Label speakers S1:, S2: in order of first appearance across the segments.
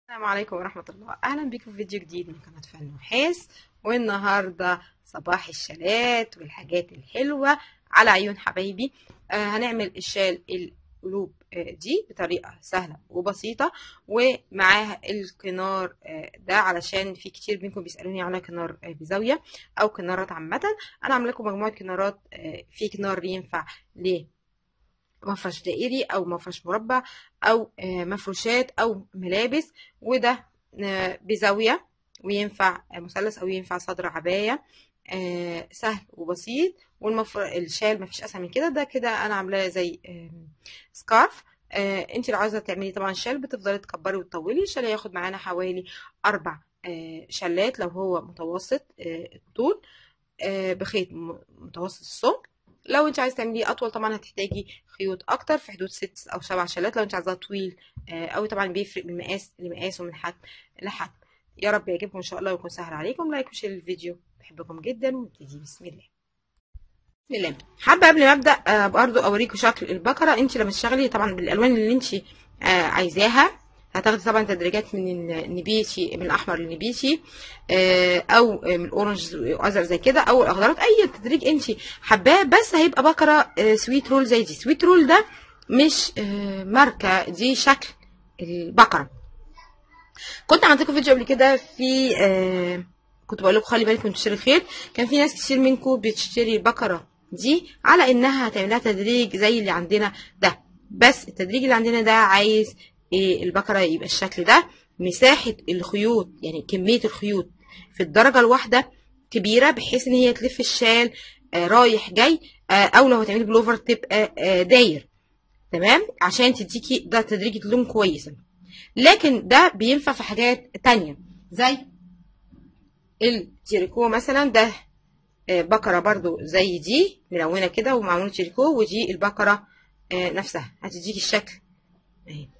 S1: السلام عليكم ورحمة الله أهلا بكم في فيديو جديد من قناة فن وحس والنهاردة صباح الشالات والحاجات الحلوة على عيون حبايبي آه هنعمل الشال القلوب آه دي بطريقة سهلة وبسيطة ومعاها الكنار آه ده علشان في كتير منكم بيسألوني على كنار آه بزاوية أو كنارات عامة أنا عاملة لكم مجموعة كنارات آه في كنار ينفع ليه مفرش دائري او مفرش مربع او مفروشات او ملابس وده بزاويه وينفع مثلث او ينفع صدر عبايه سهل وبسيط والمفر الشال مفيش اسهل من كده ده كده انا عاملاه زي سكارف انت لو عايزه تعملي طبعا شال بتفضلي تكبري وتطولي الشال هياخد معانا حوالي اربع شلات لو هو متوسط الطول بخيط متوسط السمك لو انت عايز تعمليه اطول طبعا هتحتاجي خيوط اكتر في حدود ست او سبع شلات لو انت عايزاه طويل قوي طبعا بيفرق من مقاس لمقاس ومن حجم لحجم يا رب يعجبكم ان شاء الله ويكون سهل عليكم لايك وشير الفيديو بحبكم جدا ونبتدي بسم الله بسم الله حابه قبل ما ابدا برضو اوريكم شكل البقره انت لما تشتغلي طبعا بالالوان اللي انت عايزاها هتاخدي طبعا تدريجات من النبيتي من الاحمر للنبيتي او من الاورنج وازرق زي كده او الاخضرات اي تدريج انت حباه بس هيبقى بقره سويت رول زي دي سويت رول ده مش ماركه دي شكل البقره كنت عملت لكم فيديو قبل كده في كنت بقول لكم خلي بالكم من تشتري الخيط كان في ناس كتير منكم بتشتري البقره دي على انها هتعملها تدريج زي اللي عندنا ده بس التدريج اللي عندنا ده عايز إيه البقرة يبقى الشكل ده مساحة الخيوط يعني كمية الخيوط في الدرجة الواحدة كبيرة بحيث ان هي تلف الشال آه رايح جاي آه او لو هتعملي بلوفر تبقى آه داير تمام عشان تديكي ده تدريجة لون كويسة لكن ده بينفع في حاجات تانية زي التريكو مثلا ده بقرة برضو زي دي ملونة كده ومعمولة تريكو ودي البقرة نفسها هتديكي الشكل اهي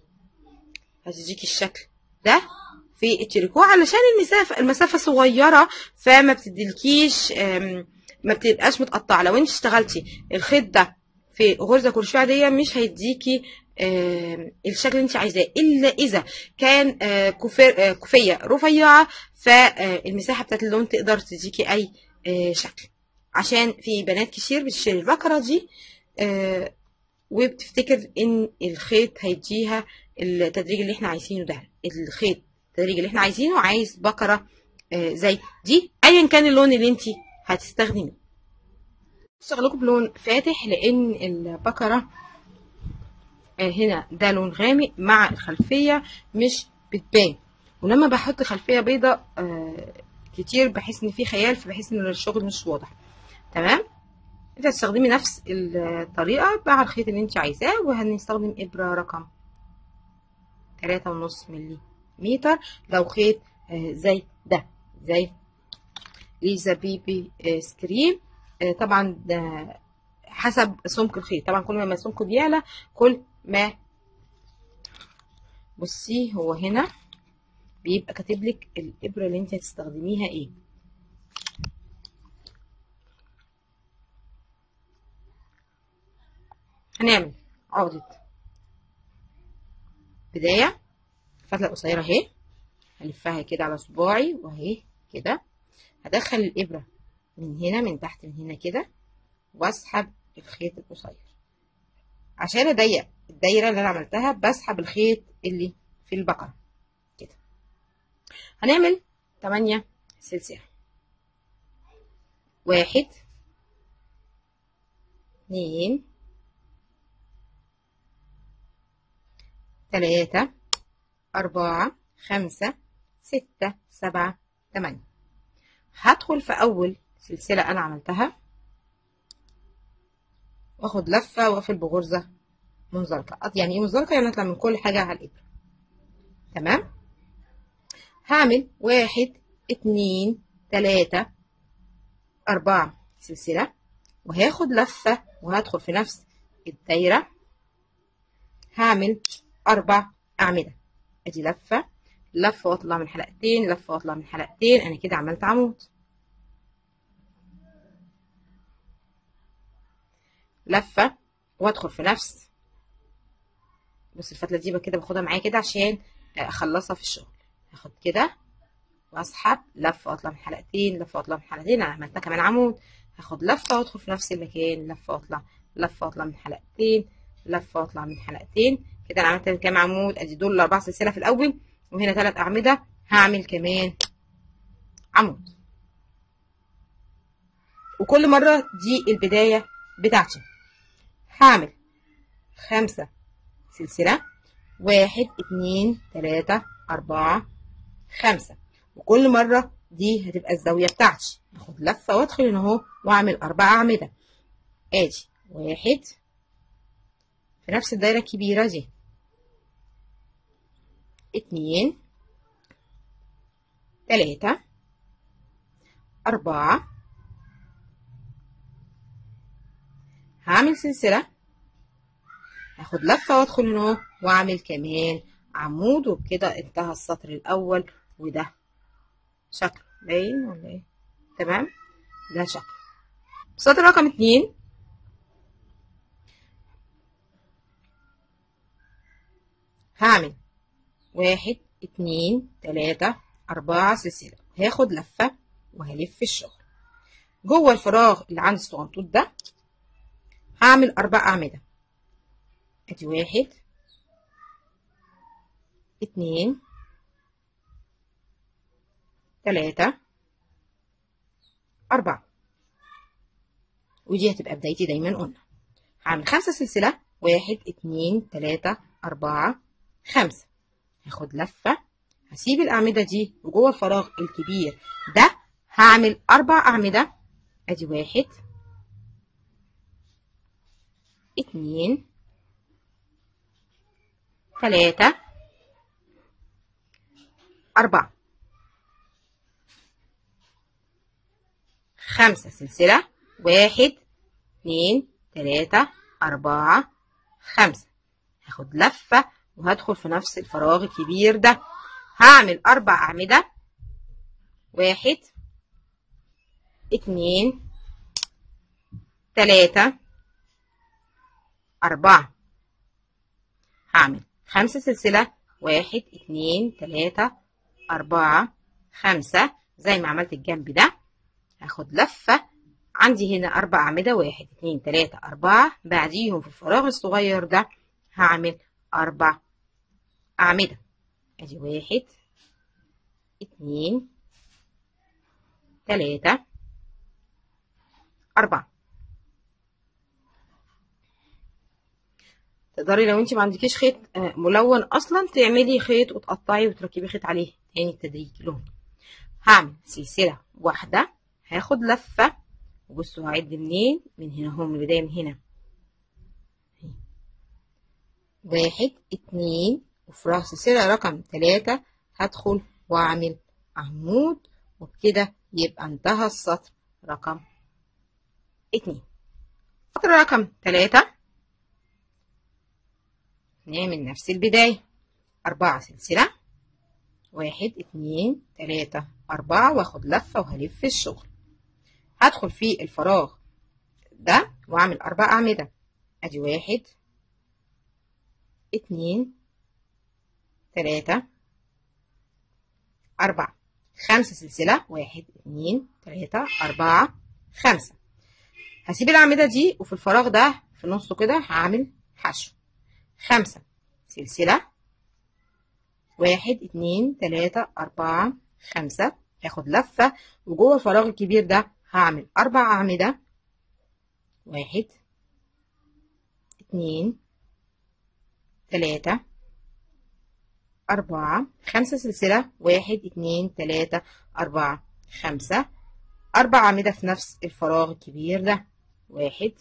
S1: هتديكي الشكل ده في التريكو علشان المسافة المسافة صغيرة فما بتديلكيش ما بتبقاش متقطعة لو انت اشتغلتي الخيط ده في غرزة كروشيه عادية مش هيديكي الشكل اللي انت عايزاه الا اذا كان كوفية رفيعة فالمساحة بتاعت اللون تقدر تديكي اي شكل عشان في بنات كتير بتشتري البقرة دي وبتفتكر ان الخيط هيديها التدريج اللي احنا عايزينه ده الخيط التدريج اللي احنا عايزينه عايز بقره آه زي دي ايا كان اللون اللي انت هتستخدميه اشتغلكم بلون فاتح لان البقره آه هنا ده لون غامق مع الخلفيه مش بتبان ولما بحط خلفيه بيضه آه كتير بحس ان في خيال فبحس ان الشغل مش واضح تمام انت هتستخدمي نفس الطريقه مع الخيط اللي انت عايزاه وهنستخدم ابره رقم تلاتة ونص ملي متر لو خيط زي ده زي ليزا بيبي سكريم طبعا ده حسب سمك الخيط طبعا كل ما سمكه بيعلى كل ما بصي هو هنا بيبقى كاتب لك الابره اللي انت هتستخدميها ايه هنعمل عقده بداية الفتلة القصيرة اهي هلفها كده على صباعي واهي كده هدخل الإبرة من هنا من تحت من هنا كده واسحب الخيط القصير عشان اضيق الدايرة اللي انا عملتها بسحب الخيط اللي في البقرة كده هنعمل تمانية سلسلة واحد اتنين تلاتة أربعة خمسة ستة سبعة تمانية هدخل في أول سلسلة أنا عملتها واخد لفة واقفل بغرزة منزلقة يعني ايه منزلقة يعني اطلع من كل حاجة على الإبرة تمام هعمل واحد اتنين تلاتة أربعة سلسلة وهاخد لفة وهدخل في نفس الدايرة هعمل أربع أعمدة أدي لفة لفة وأطلع من حلقتين لفة وأطلع من حلقتين أنا كده عملت عمود لفة وأدخل في نفس بص الفتلة دي كده باخدها معايا كده عشان اخلصها في الشغل هاخد كده واسحب لفه واطلع من حلقتين لفه واطلع من حلقتين انا عملتها كمان عمود هاخد لفه وادخل في نفس المكان لفه واطلع لفه واطلع من حلقتين لفه واطلع من حلقتين كده انا عملت كام عمود ادي دول الاربع سلسله في الاول وهنا ثلاث اعمده هعمل كمان عمود وكل مره دي البدايه بتاعتي هعمل خمسة سلسلة واحد اتنين تلاتة أربعة خمسة وكل مرة دي هتبقى الزاوية بتاعتي هاخد لفة وادخل هنا اهو واعمل أربعة أعمدة ادي واحد في نفس الدايرة الكبيرة دي اتنين تلاتة أربعة هعمل سلسلة هاخد لفة وادخل هنا اهو واعمل كمان عمود وبكده انتهى السطر الأول وده شكله باين ولا ايه تمام ده شكله سطر رقم اتنين هعمل واحد اتنين تلاتة أربعة سلسلة هاخد لفة وهلف الشغل جوه الفراغ اللي عند الصغنطوط ده هعمل أربع أعمدة ادي واحد اتنين تلاتة أربعة ودي هتبقى بدايتي دايما قلنا هعمل خمسة سلسلة واحد اتنين تلاتة أربعة خمسة هاخد لفة هسيب الأعمدة دي وجوه الفراغ الكبير ده هعمل أربع أعمدة أدي واحد اتنين تلاتة أربعة خمسة سلسلة واحد اتنين تلاتة أربعة خمسة هاخد لفة وهدخل في نفس الفراغ الكبير ده هعمل أربع أعمدة واحد اتنين تلاتة أربعة هعمل خمسة سلسلة واحد اتنين تلاتة أربعة خمسة زي ما عملت الجنب ده هاخد لفة عندي هنا أربع أعمدة واحد اتنين تلاتة أربعة بعديهم في الفراغ الصغير ده هعمل أربع أعمدة أدي واحد اتنين تلاتة أربعة تقدري لو انت ما عندكيش خيط ملون اصلا تعملي خيط وتقطعي وتركبي خيط عليه تاني التدريج لون هعمل سلسلة واحدة هاخد لفة وبصوا هعد منين من هنا اهو من البداية من هنا واحد اتنين وفي راس سلسلة رقم تلاتة هدخل واعمل عمود وبكده يبقى انتهى السطر رقم اتنين سطر رقم تلاتة نعمل نفس البداية أربعة سلسلة واحد اتنين تلاتة أربعة واخد لفة وهلف الشغل هدخل في الفراغ ده واعمل أربع أعمدة أدي واحد اتنين تلاتة أربعة خمسة سلسلة واحد اتنين تلاتة أربعة خمسة هسيب الأعمدة دي وفي الفراغ ده في نصه كده هعمل حشو خمسة سلسلة واحد اتنين تلاتة أربعة خمسة هاخد لفة وجوه الفراغ الكبير ده هعمل أربع أعمدة واحد اتنين تلاتة أربعة خمسة سلسلة واحد اتنين تلاتة أربعة خمسة أربع أعمدة في نفس الفراغ الكبير ده واحد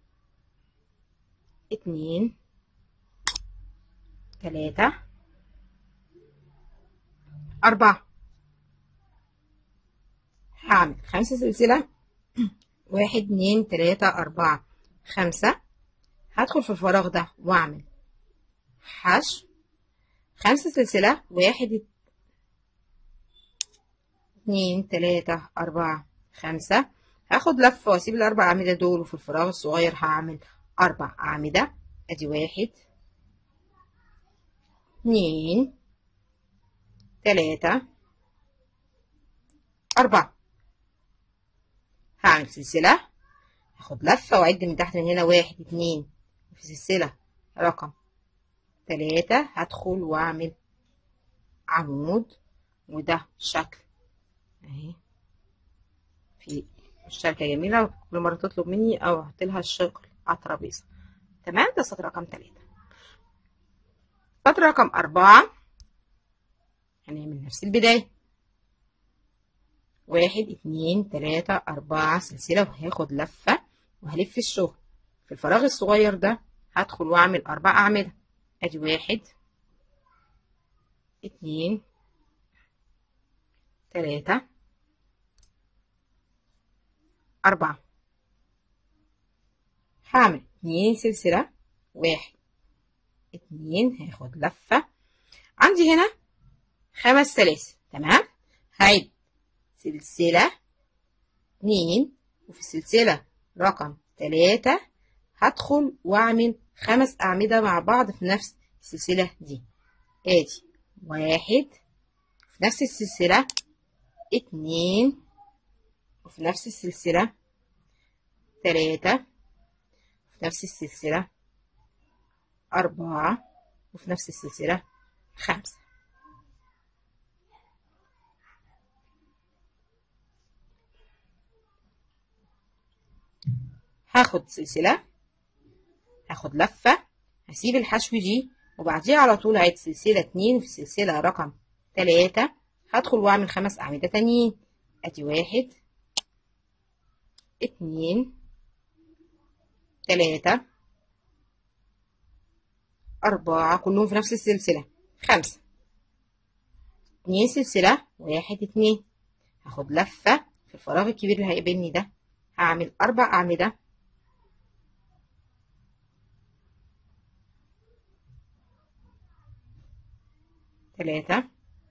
S1: اتنين تلاتة أربعة هعمل خمسة سلسلة واحد اتنين تلاتة أربعة خمسة هدخل في الفراغ ده وأعمل حشو خمسة سلسلة واحد اتنين تلاتة أربعة خمسة هاخد لفة وأسيب الأربع أعمدة دول وفي الفراغ الصغير هعمل أربع أعمدة أدي واحد اتنين تلاتة أربعة هعمل سلسلة هاخد لفة وأعد من تحت من هنا واحد اتنين في سلسلة رقم تلاتة هدخل وأعمل عمود وده شكل اهي في الشركة جميلة كل مرة تطلب مني أو هحطلها الشغل على الترابيزة تمام ده سطر رقم تلاتة سطر رقم أربعة هنعمل نفس البداية واحد اتنين تلاتة أربعة سلسلة وهاخد لفة وهلف الشغل في الفراغ الصغير ده هدخل وأعمل أربع أعمدة أدي واحد اتنين تلاتة أربعة هعمل اتنين سلسلة واحد اتنين هاخد لفة عندي هنا خمس سلاسل تمام هعد سلسلة اتنين وفي السلسلة رقم تلاتة هدخل واعمل خمس أعمدة مع بعض في نفس السلسلة دي ادي واحد في نفس السلسلة اتنين وفي نفس السلسلة تلاتة في نفس السلسلة أربعة وفي نفس السلسلة خمسة هاخد سلسلة هاخد لفة هسيب الحشو دي وبعديها على طول هعيد سلسلة اتنين في سلسلة رقم تلاتة هدخل واعمل خمس أعمدة تانيين ادي واحد اتنين تلاتة أربعة كلهم في نفس السلسلة خمسة اتنين سلسلة واحد اتنين هاخد لفة في الفراغ الكبير اللي هيقابلني ده هعمل أربع أعمدة تلاتة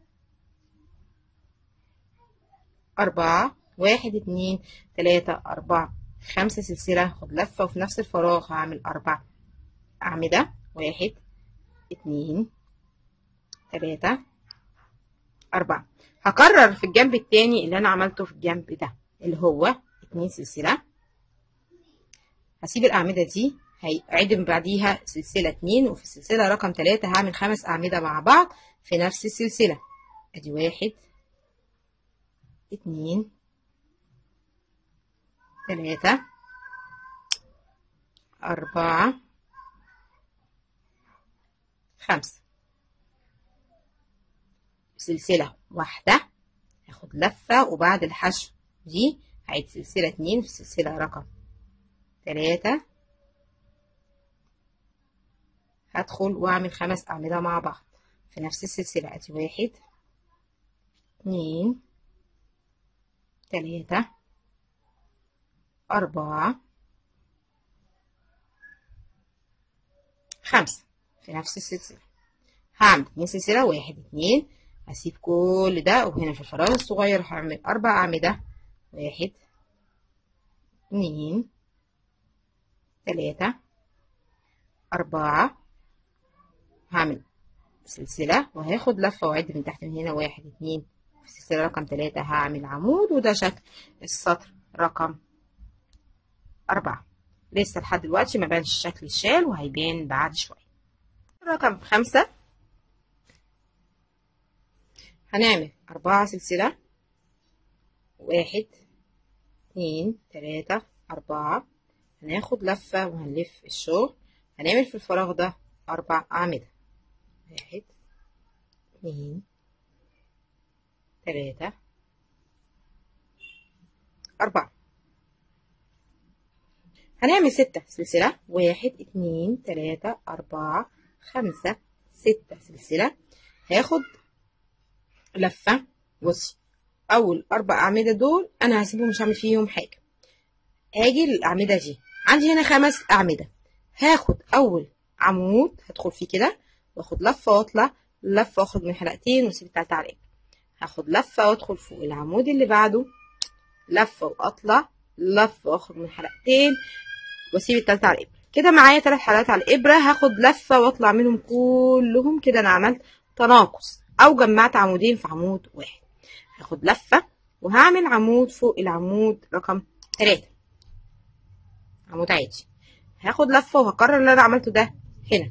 S1: أربعة واحد اتنين تلاتة أربعة خمسة سلسلة خد لفة وفي نفس الفراغ هعمل أربع أعمدة واحد اتنين تلاتة أربعة هكرر في الجنب التاني اللي أنا عملته في الجنب ده اللي هو اتنين سلسلة هسيب الأعمدة دي هيعد من بعديها سلسلة اتنين وفي السلسلة رقم تلاتة هعمل خمس أعمدة مع بعض في نفس السلسلة ادي واحد اتنين تلاتة أربعة خمسة سلسلة واحدة هاخد لفة وبعد الحشو دي هعيد سلسلة اتنين في السلسلة رقم تلاتة هدخل واعمل خمس أعمدة مع بعض في نفس السلسلة ادي واحد اتنين تلاتة أربعة خمسة في نفس السلسلة هعمل اتنين سلسلة واحد اتنين هسيب كل ده وهنا في الفراغ الصغير هعمل أربع أعمدة واحد اتنين تلاتة أربعة هعمل سلسلة وهاخد لفة وأعد من تحت من هنا واحد اتنين في السلسلة رقم تلاتة هعمل عمود وده شكل السطر رقم أربعة لسه لحد دلوقتي ما بانش شكل الشال وهيبان بعد شوية رقم خمسة هنعمل أربعة سلسلة واحد اتنين تلاتة أربعة هناخد لفة وهنلف الشغل هنعمل في الفراغ ده أربع أعمدة واحد اتنين تلاتة أربعة هنعمل ستة سلسلة واحد اتنين تلاتة أربعة خمسة ستة سلسلة هاخد لفة بصي أول أربع أعمدة دول أنا هسيبهم مش هعمل فيهم حاجة هاجي للأعمدة دي عندي هنا خمس أعمدة هاخد أول عمود هدخل فيه كده واخد لفة واطلع لفة واخد من حلقتين واسيب التالتة على الإبرة هاخد لفة وادخل فوق العمود اللي بعده لفة واطلع لفة واخد من حلقتين واسيب التالتة على الإبرة كده معايا تلات حلقات على الإبرة هاخد لفة واطلع منهم كلهم كده أنا عملت تناقص او جمعت عمودين في عمود واحد هاخد لفة وهعمل عمود فوق العمود رقم تلاتة عمود عادي هاخد لفة وهكرر اللي انا عملته ده هنا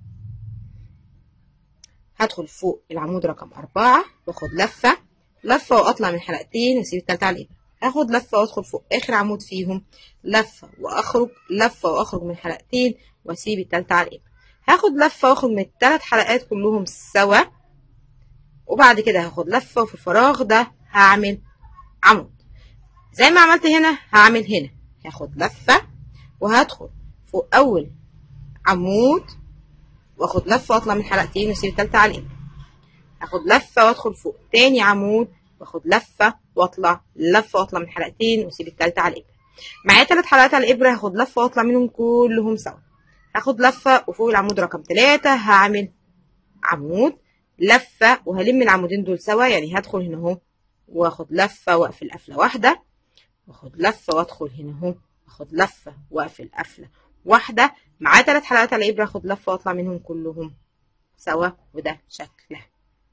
S1: هدخل فوق العمود رقم أربعة واخد لفة لفة واطلع من حلقتين واسيب التالتة على الإبرة هاخد لفة وادخل فوق آخر عمود فيهم لفة وأخرج لفة وأخرج من حلقتين واسيب التالتة على الإبرة هاخد لفة واخرج من التلات حلقات كلهم سوا وبعد كده هاخد لفة وفي الفراغ ده هعمل عمود زي ما عملت هنا هعمل هنا هاخد لفة وهدخل فوق أول عمود واخد لفة واطلع من حلقتين واسيب التالتة على الإبرة هاخد لفة وادخل فوق تاني عمود واخد لفة واطلع لفة واطلع من حلقتين واسيب التالتة على الإبرة معايا تلات حلقات على الإبرة هاخد لفة واطلع منهم كلهم سوا هاخد لفة وفوق العمود رقم تلاتة هعمل عمود لفة وهلم العمودين دول سوا يعني هدخل هنا اهو واخد لفة واقفل قفلة واحدة واخد لفة وادخل هنا اهو واخد لفة واقفل قفلة واحدة معاه تلات حلقات على الإبرة اخد لفة واطلع منهم كلهم سوا وده شكلها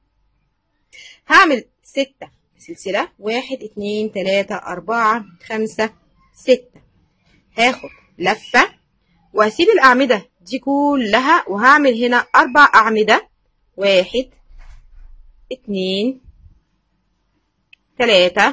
S1: هعمل ستة سلسلة واحد اتنين تلاتة أربعة خمسة ستة هاخد لفة وهسيب الأعمدة دي كلها وهعمل هنا أربع أعمدة واحد اتنين تلاتة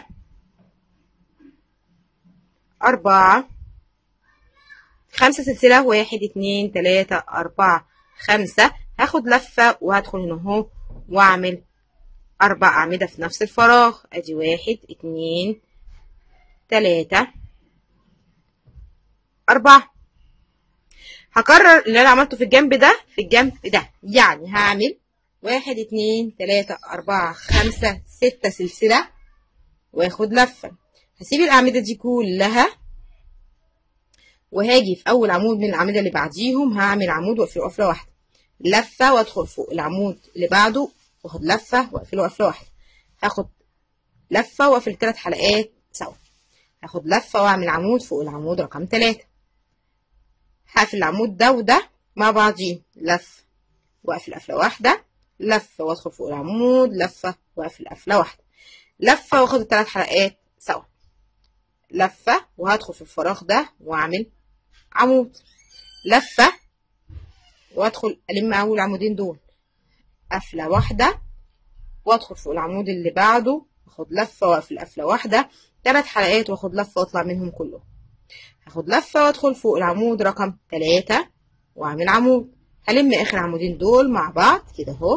S1: أربعة خمسة سلسلة واحد اتنين تلاتة أربعة خمسة هاخد لفة وهدخل هنا اهو وأعمل أربع أعمدة في نفس الفراغ أدي واحد اتنين تلاتة أربعة هكرر اللي أنا عملته في الجنب ده في الجنب ده يعني هعمل واحد اتنين تلاتة أربعة خمسة ستة سلسلة واخد لفة هسيب الأعمدة دي كلها وهاجي في أول عمود من الأعمدة اللي بعديهم هعمل عمود وأقفله قفلة واحدة لفة وأدخل فوق العمود اللي بعده واخد لفة وأقفله قفلة واحدة هاخد لفة وأقفل التلات حلقات سوا هاخد لفة وأعمل عمود فوق العمود رقم تلاتة هقفل العمود ده وده مع بعضيه لفة وأقفل قفلة واحدة لفة وأدخل فوق العمود لفة وأقفل قفلة واحدة لفة وآخد التلات حلقات سوا لفة وهدخل في الفراغ ده وأعمل عمود لفة وأدخل ألم أول عمودين دول قفلة واحدة وأدخل فوق العمود اللي بعده واخد لفة وأقفل قفلة واحدة تلات حلقات واخد لفة واطلع منهم كلهم هاخد لفة وادخل فوق العمود رقم تلاتة واعمل عمود هلم اخر عمودين دول مع بعض كده اهو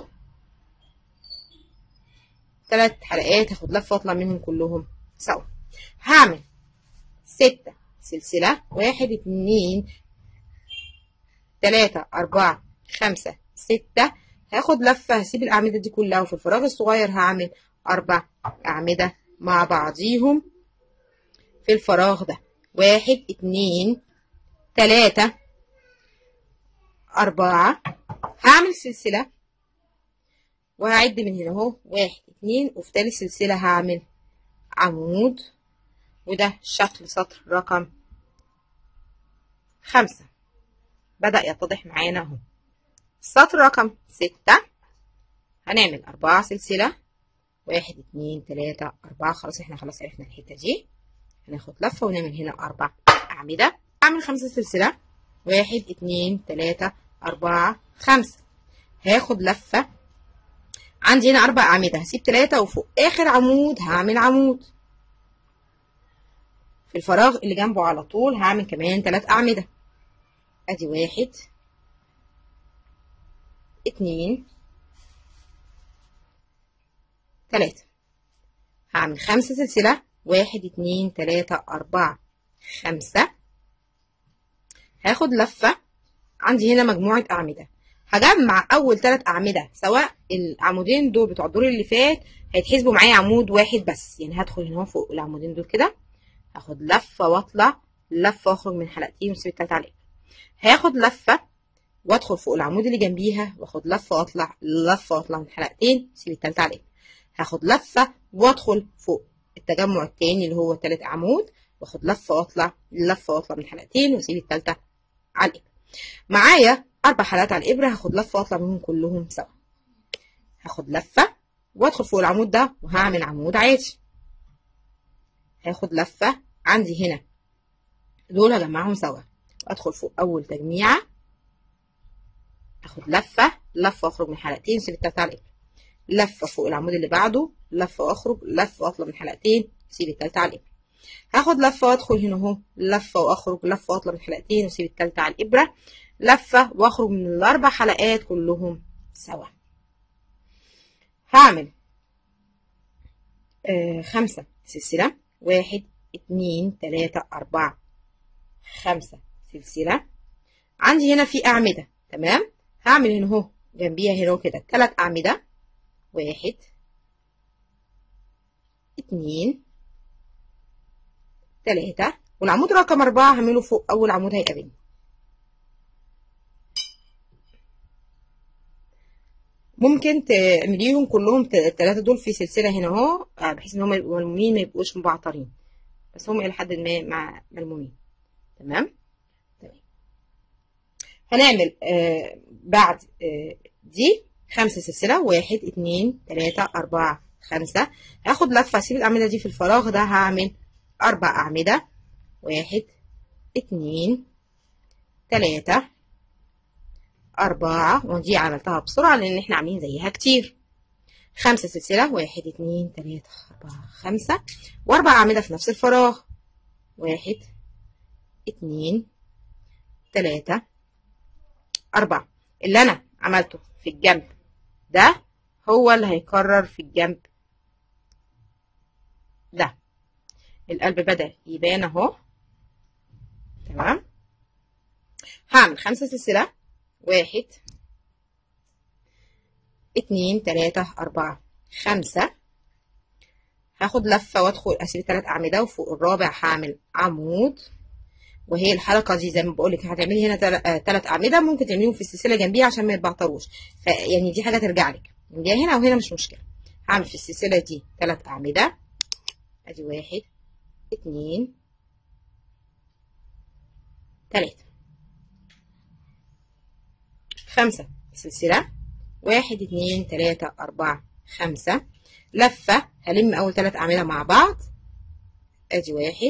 S1: تلات حلقات هاخد لفة واطلع منهم كلهم سوا هعمل ستة سلسلة واحد اتنين تلاتة أربعة خمسة ستة هاخد لفة هسيب الأعمدة دي كلها وفي الفراغ الصغير هعمل أربع أعمدة مع بعضيهم في الفراغ ده واحد اتنين تلاتة أربعة هعمل سلسلة وهعد من هنا اهو واحد اتنين وفي تالت سلسلة هعمل عمود وده شكل سطر رقم خمسة بدأ يتضح معانا اهو السطر رقم ستة هنعمل أربعة سلسلة واحد اتنين تلاتة أربعة خلاص احنا خلاص عرفنا الحتة دي هناخد لفة ونعمل هنا أربع أعمدة أعمل خمسة سلسلة واحد اتنين تلاتة أربعة خمسة هاخد لفة عندي هنا أربع أعمدة هسيب تلاتة وفوق آخر عمود هعمل عمود في الفراغ اللي جنبه على طول هعمل كمان تلات أعمدة أدي واحد اتنين تلاتة هعمل خمسة سلسلة واحد اتنين تلاتة أربعة خمسة هاخد لفة عندي هنا مجموعة أعمدة هجمع أول تلات أعمدة سواء العمودين دول بتوع الدور اللي فات هيتحسبوا معايا عمود واحد بس يعني هدخل هنا فوق العمودين دول كده هاخد لفة وأطلع لفة وأخرج من حلقتين وأسيب التلاتة عليها هاخد لفة وأدخل فوق العمود اللي جنبيها وأخد لفة وأطلع لفة وأطلع من حلقتين وأسيب التالتة عليها هاخد لفة وأدخل فوق التجمع التاني اللي هو تالت عمود واخد لفه واطلع لفه واطلع من حلقتين واسيب التالتة على الابره معايا اربع حلقات على الابره هاخد لفه واطلع منهم كلهم سوا هاخد لفة وادخل فوق العمود ده وهعمل عمود عادي هاخد لفة عندي هنا دول هجمعهم سوا وادخل فوق اول تجميعة اخد لفة لفة واخرج من حلقتين سيب التالتة على الابرة لفة فوق العمود اللي بعده لفة واخرج لفة واطلع من حلقتين سيب التالتة على الابرة هاخد لفة وادخل هنا اهو لفة واخرج لفة واطلع من حلقتين واسيب التالتة على الابرة لفة واخرج من الاربع حلقات كلهم سوا هعمل آه خمسة سلسلة واحد اتنين تلاتة أربعة خمسة سلسلة عندي هنا في أعمدة تمام هعمل هنا اهو جنبيها هنا اهو كده تلات أعمدة واحد اتنين تلاتة والعمود رقم أربعة هعمله فوق أول عمود هيقابلني ممكن تعمليهم كلهم التلاتة دول في سلسلة هنا اهو بحيث ان هم يبقوا ملمومين ما يبقوش مبعترين بس هم إلى حد ما مع ملمومين تمام تمام هنعمل آه بعد آه دي خمسة سلسلة واحد اتنين تلاتة أربعة خمسة هاخد لفة أسيب الأعمدة دي في الفراغ ده هعمل أربع أعمدة واحد اتنين تلاتة أربعة ودي عملتها بسرعة لأن احنا عاملين زيها كتير خمسة سلسلة واحد اتنين تلاتة أربعة خمسة وأربع أعمدة في نفس الفراغ واحد اتنين تلاتة أربعة اللي أنا عملته في الجنب ده هو اللي هيكرر في الجنب ده القلب بدأ يبان اهو تمام هعمل خمسة سلسلة واحد اتنين تلاتة أربعة خمسة هاخد لفة وادخل أسيب تلات أعمدة وفوق الرابع هعمل عمود وهي الحلقة دي زي ما بقولك هتعملي هنا تلات أعمدة ممكن تعمليهم في السلسلة جنبيها عشان ما يتبعتروش فيعني دي حاجة ترجع لك جنبيها هنا أو هنا مش مشكلة هعمل في السلسلة دي تلات أعمدة أدي واحد اتنين تلاتة خمسة سلسلة واحد اتنين تلاتة أربعة خمسة لفة هلم أول تلات أعمدة مع بعض أدي واحد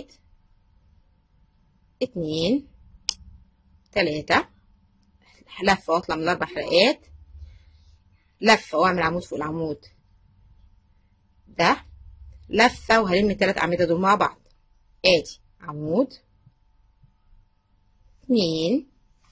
S1: اتنين تلاتة لفة وأطلع من الأربع حلقات لفة وأعمل عمود فوق العمود ده لفة وهلم التلات أعمدة دول مع بعض آدي عمود اتنين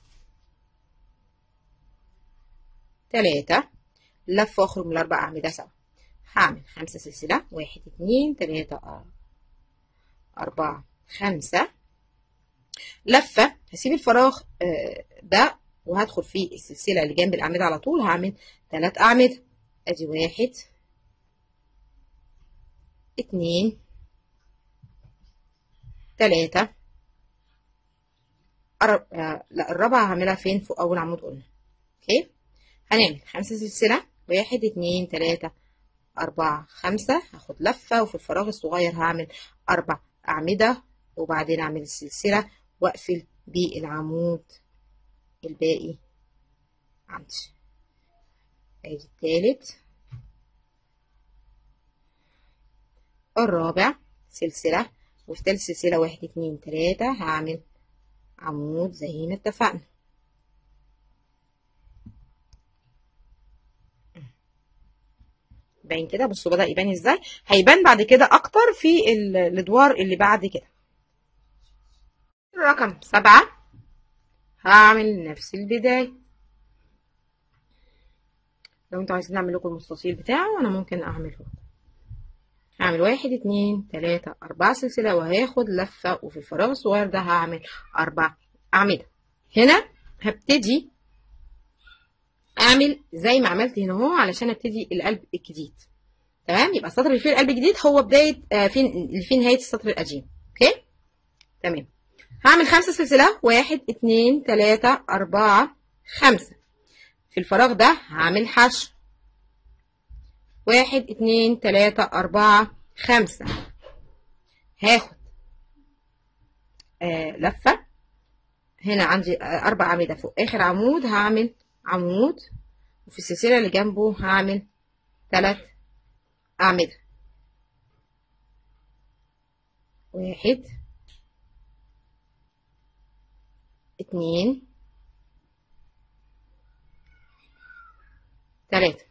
S1: تلاتة لفة واخرج من الأربع أعمدة سوا هعمل خمسة سلسلة واحد اتنين تلاتة أربعة خمسة لفة هسيب الفراغ ده وهدخل في السلسلة اللي جنب الأعمدة على طول هعمل تلات أعمدة أدي واحد اتنين تلاتة أرب... آه لا الرابعة هعملها فين فوق أول عمود قلنا أوكي هنعمل خمسة سلسلة واحد اتنين تلاتة أربعة خمسة هاخد لفة وفي الفراغ الصغير هعمل أربع أعمدة وبعدين أعمل السلسلة وأقفل بالعمود الباقي عندي ادي التالت الرابع سلسلة وفي تالت سلسلة واحد اتنين تلاتة هعمل عمود زي ما اتفقنا باين كده بصوا بدأ يبان ازاي هيبان بعد كده اكتر في الادوار اللي بعد كده رقم سبعة هعمل نفس البداية لو انتوا عايزين اعمل لكم المستطيل بتاعه انا ممكن اعمله لكم هعمل واحد اتنين تلاتة اربعة سلسلة وهاخد لفة وفي الفراغ الصغير ده هعمل اربع اعمدة هنا هبتدي اعمل زي ما عملت هنا اهو علشان ابتدي القلب الجديد تمام يبقى السطر اللي فيه القلب الجديد هو بداية آه فين اللي فيه نهاية السطر القديم اوكي تمام هعمل خمسة سلسلة واحد اتنين تلاتة أربعة خمسة في الفراغ ده هعمل حشو واحد اتنين تلاتة أربعة خمسة هاخد آه لفة هنا عندي آه أربع أعمدة فوق آخر عمود هعمل عمود وفي السلسلة اللي جنبه هعمل تلات أعمدة واحد اتنين تلاتة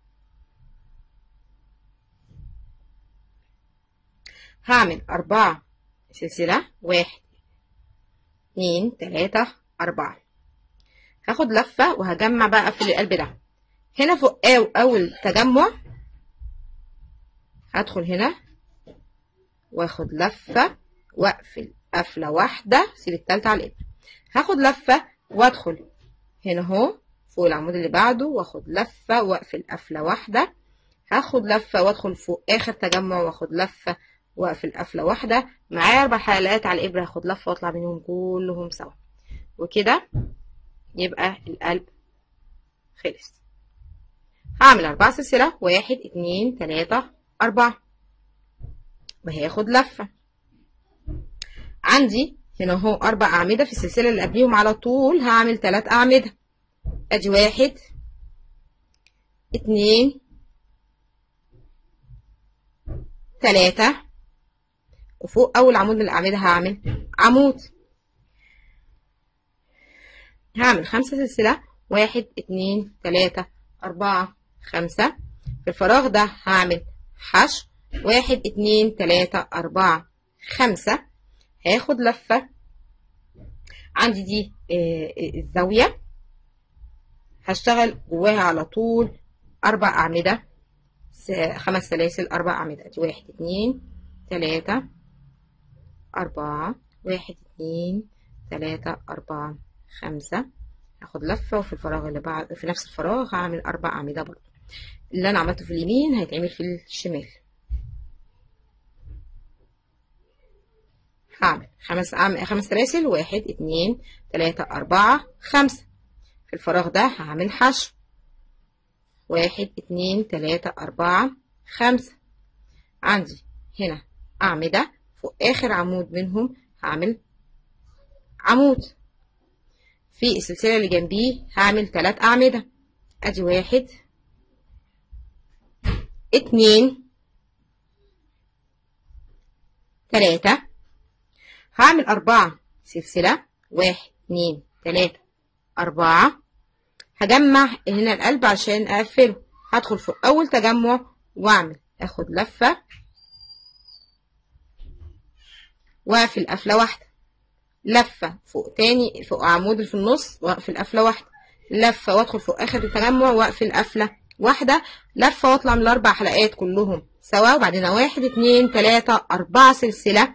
S1: هعمل أربعة سلسلة واحد اتنين تلاتة أربعة هاخد لفة وهجمع بقى أقفل القلب ده هنا فوق أو أول تجمع هدخل هنا واخد لفة واقفل قفلة واحدة سيب التالتة على الإبرة هاخد لفة وادخل هنا اهو فوق العمود اللي بعده واخد لفة واقفل قفلة واحدة هاخد لفة وادخل فوق آخر تجمع واخد لفة واقفل قفلة واحدة معايا أربع حلقات على الإبرة هاخد لفة واطلع بينهم كلهم سوا وكده يبقى القلب خلص هعمل أربع سلسلة واحد اتنين تلاتة أربعة وهاخد لفة عندي هنا اهو أربع أعمدة في السلسلة اللي قبليهم على طول هعمل تلات أعمدة أدي واحد اتنين تلاتة وفوق أول عمود من الأعمدة هعمل عمود هعمل خمسة سلسلة واحد اتنين تلاتة أربعة خمسة في الفراغ ده هعمل حشو واحد اتنين تلاتة أربعة خمسة هاخد لفة عندي دي آه الزاوية هشتغل جواها على طول أربع أعمدة خمس سلاسل أربع أعمدة دي واحد اتنين تلاتة أربعة واحد اتنين تلاتة أربعة خمسة هاخد لفة وفي الفراغ اللي بعد في نفس الفراغ هعمل أربع أعمدة برضه اللي أنا عملته في اليمين هيتعمل في الشمال هعمل خمس أعمل خمس سلاسل واحد اتنين تلاتة أربعة خمسة في الفراغ ده هعمل حشو واحد اتنين تلاتة أربعة خمسة عندي هنا أعمدة فوق آخر عمود منهم هعمل عمود في السلسلة اللي جنبيه هعمل تلات أعمدة أدي واحد اتنين تلاتة هعمل أربعة سلسلة واحد اتنين تلاتة أربعة هجمع هنا القلب عشان أقفله هدخل فوق أول تجمع وأعمل أخد لفة وأقفل قفلة واحدة لفة فوق تاني فوق عمود اللي في النص وأقفل قفلة واحدة لفة وأدخل فوق آخر التجمع وأقفل قفلة واحدة لفة وأطلع من الأربع حلقات كلهم سوا وبعدين واحد اتنين تلاتة أربعة سلسلة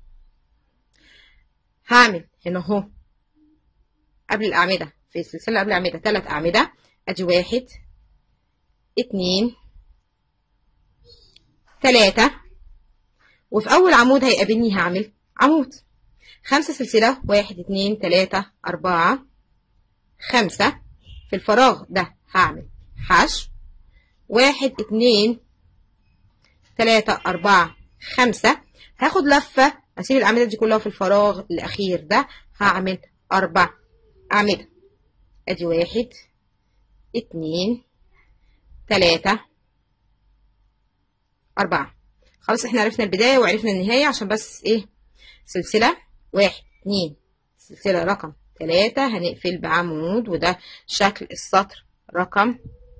S1: هعمل هنا اهو قبل الأعمدة في السلسلة قبل الأعمدة تلات أعمدة أدي واحد اتنين تلاتة وفي أول عمود هيقابلني هعمل عمود خمسة سلسلة واحد اتنين تلاتة أربعة خمسة في الفراغ ده هعمل حشو واحد اتنين تلاتة أربعة خمسة هاخد لفة أسيب الأعمدة دي كلها في الفراغ الأخير ده هعمل أربع أعمدة أدي واحد اتنين تلاتة أربعة خلاص احنا عرفنا البداية وعرفنا النهاية عشان بس ايه سلسلة واحد اتنين سلسلة رقم تلاتة هنقفل بعمود وده شكل السطر رقم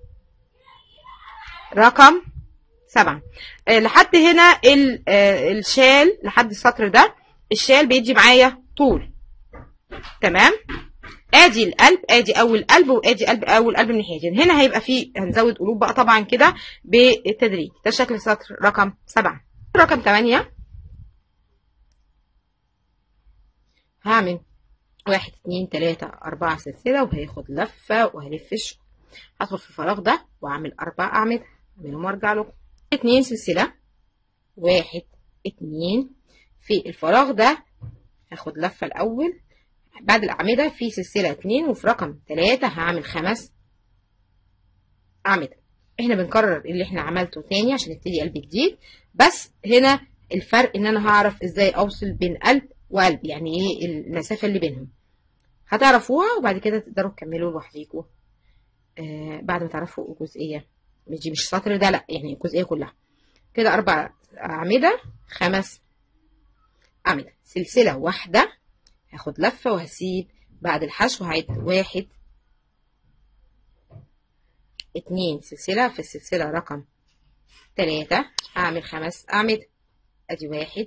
S1: رقم سبعة آه لحد هنا آه الشال لحد السطر ده الشال بيدي معايا طول تمام ادي القلب ادي اول قلب وادي قلب اول قلب من ناحيتين هنا هيبقى فيه هنزود قلوب بقى طبعا كده بالتدريج ده شكل السطر رقم سبعة رقم تمانية هعمل واحد اتنين تلاتة أربعة سلسلة وهياخد لفة وهلف الشغل هدخل في الفراغ ده وأعمل أربع أعمدة أعملهم وأرجع لكم اتنين سلسلة واحد اتنين في الفراغ ده هاخد لفة الأول بعد الأعمدة في سلسلة اتنين وفي رقم تلاتة هعمل خمس أعمدة احنا بنكرر اللي احنا عملته تاني عشان نبتدي قلب جديد بس هنا الفرق ان انا هعرف ازاي اوصل بين قلب وقلب يعني ايه المسافة اللي بينهم هتعرفوها وبعد كده تقدروا تكملوا لوحديكوا آه بعد ما تعرفوا الجزئية مش دي مش السطر ده لا يعني الجزئية كلها كده أربع أعمدة خمس أعمدة سلسلة واحدة هاخد لفة وهسيب بعد الحشو هعد واحد اتنين سلسلة في السلسلة رقم تلاتة هعمل خمس أعمدة أدي واحد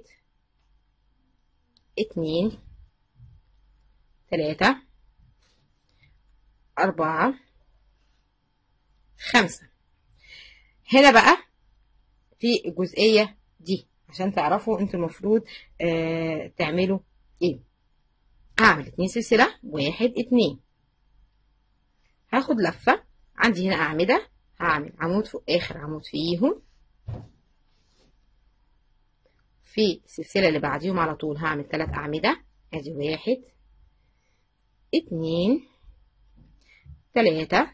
S1: اتنين تلاتة أربعة خمسة هنا بقى في الجزئية دي عشان تعرفوا انتوا المفروض آه تعملوا ايه هعمل اتنين سلسلة واحد اتنين هاخد لفة عندي هنا أعمدة هعمل عمود فوق آخر عمود فيهم في السلسلة اللي بعديهم على طول هعمل تلات أعمدة ادي واحد اتنين تلاتة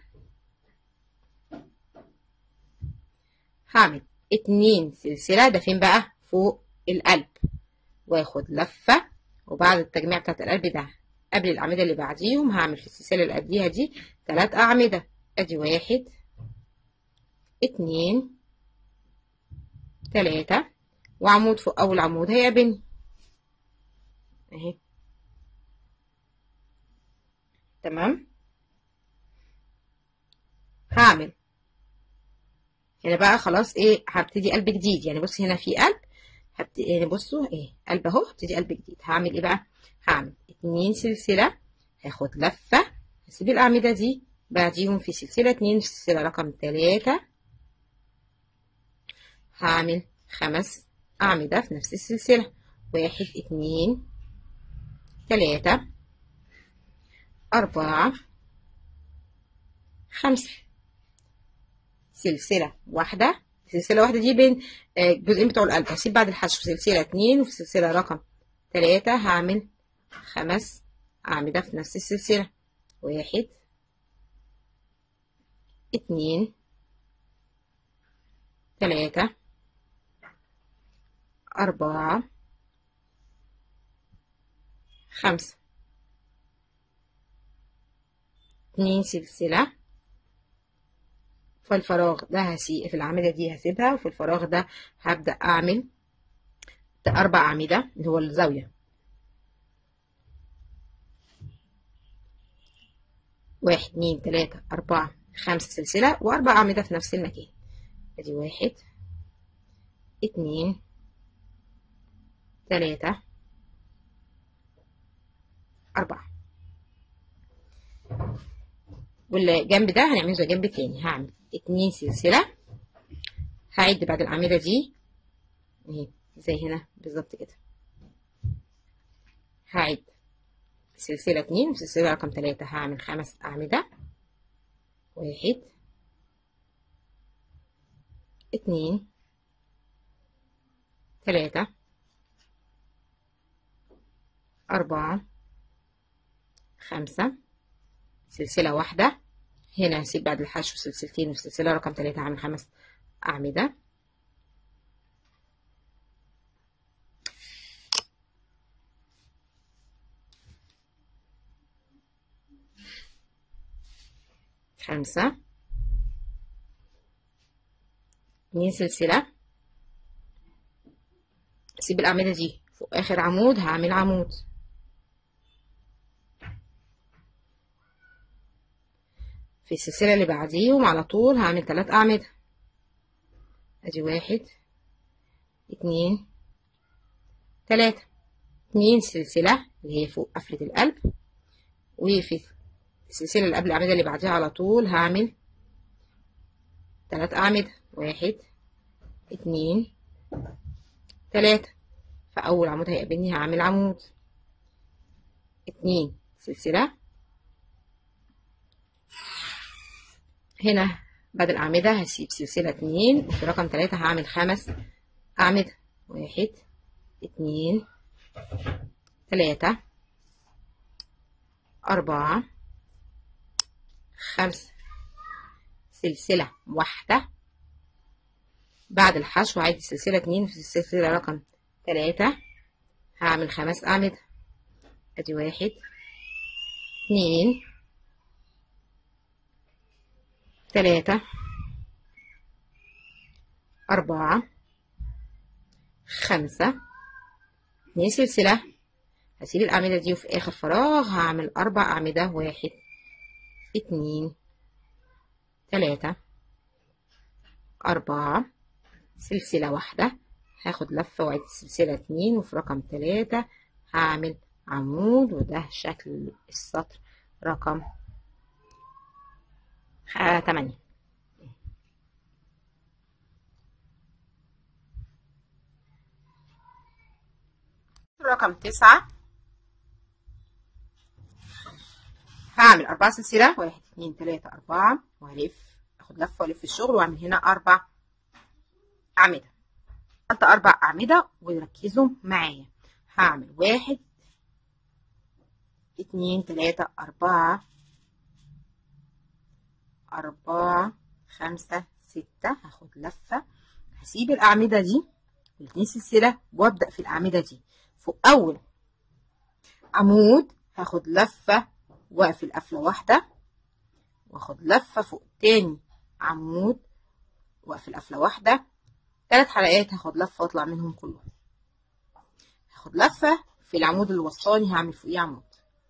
S1: هعمل اتنين سلسلة ده فين بقى فوق القلب واخد لفة وبعد التجميع بتاعت القلب ده قبل الأعمدة اللي بعديهم هعمل في السلسلة اللي قبليها دي تلات أعمدة ادي واحد اتنين تلاتة وعمود فوق أول عمود هيقابلني اهي تمام هعمل هنا بقى خلاص ايه هبتدي قلب جديد يعني بص هنا في قلب هبتدي يعني بصوا ايه قلب اهو هبتدي قلب جديد هعمل ايه بقى هعمل اتنين سلسلة هاخد لفة هسيب الأعمدة دي بعديهم في سلسلة اتنين في سلسلة رقم تلاتة هعمل خمس أعمدة في نفس السلسلة واحد اتنين تلاتة أربعة خمسة سلسلة واحدة سلسلة واحدة دي بين الجزئين بتوع القلب هسيب بعد الحشو سلسلة اتنين وفي سلسلة رقم تلاتة هعمل خمس أعمدة في نفس السلسلة واحد اتنين تلاتة أربعة خمسة اتنين سلسلة في الفراغ ده هسيب في الأعمدة دي هسيبها وفي الفراغ ده هبدأ أعمل أربع أعمدة اللي هو الزاوية واحد اتنين تلاتة أربعة خمسة سلسلة وأربع أعمدة في نفس المكان أدي واحد اتنين تلاتة أربعة والجنب ده هنعمله زي الجنب التاني هعمل اتنين سلسلة هعد بعد الأعمدة دي اهي زي هنا بالظبط كده هعد سلسلة اتنين وسلسلة رقم تلاتة هعمل خمس أعمدة واحد اتنين تلاتة أربعة خمسة سلسلة واحدة هنا هسيب بعد الحشو سلسلتين وفي سلسلة رقم تلاتة هعمل خمس أعمدة خمسة اتنين سلسلة اسيب الأعمدة دي فوق آخر عمود هعمل عمود في السلسلة اللي بعديهم على طول هعمل تلات أعمدة ادي واحد اتنين تلاتة اتنين سلسلة اللي هي فوق قفلة القلب وفي السلسلة اللي قبل الأعمدة اللي بعديها على طول هعمل تلات أعمدة واحد اتنين تلاتة فأول عمود هيقابلني هعمل عمود اتنين سلسلة هنا بعد الأعمدة هسيب سلسلة اتنين وفي رقم تلاتة هعمل خمس أعمدة واحد اتنين تلاتة أربعة خمسة سلسلة واحدة بعد الحشو عادي سلسلة اتنين في السلسلة رقم تلاتة هعمل خمس أعمدة ادي واحد اتنين تلاتة أربعة خمسة اتنين سلسلة هسيب الأعمدة دي وفي آخر فراغ هعمل أربع أعمدة واحد اتنين تلاتة أربعة سلسلة واحدة هاخد لفة وأعيد السلسلة اتنين وفي رقم تلاتة هعمل عمود وده شكل السطر رقم آه تمانية رقم تسعة هعمل أربعة سلسلة واحد اتنين تلاتة أربعة وهلف أخد لفة وألف الشغل وأعمل هنا أربع أعمدة حتى أربع أعمدة وركزوا معايا هعمل واحد اتنين تلاتة أربعة أربعة خمسة ستة هاخد لفة هسيب الأعمدة دي والاتنين سلسلة وأبدأ في الأعمدة دي فوق أول عمود هاخد لفة وأقفل قفلة واحدة وآخد لفة فوق تاني عمود وأقفل قفلة واحدة تلات حلقات هاخد لفة وأطلع منهم كلهم هاخد لفة في العمود الوسطاني هعمل فوقيه عمود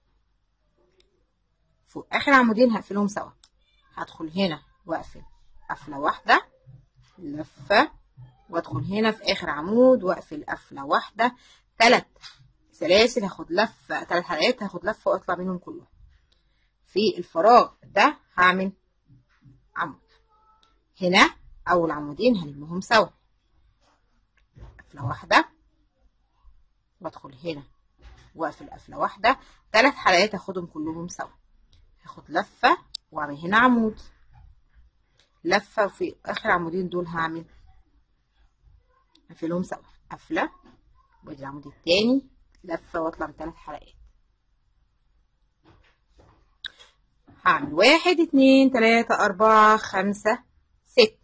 S1: فوق آخر عمودين هقفلهم سوا هدخل هنا وأقفل قفلة واحدة لفة وأدخل هنا في آخر عمود وأقفل قفلة واحدة تلات سلاسل هاخد لفة تلات حلقات هاخد لفة وأطلع منهم كلهم في الفراغ ده هعمل عمود هنا أول عمودين هلمهم سوا قفلة واحدة وأدخل هنا وأقفل قفلة واحدة تلات حلقات هاخدهم كلهم سوا هاخد لفة وأعمل هنا عمود لفة وفي آخر عمودين دول هعمل أقفلهم سوا قفلة وادي العمود التاني لفة واطلع بثلاث حلقات هعمل واحد اتنين تلاتة أربعة خمسة ستة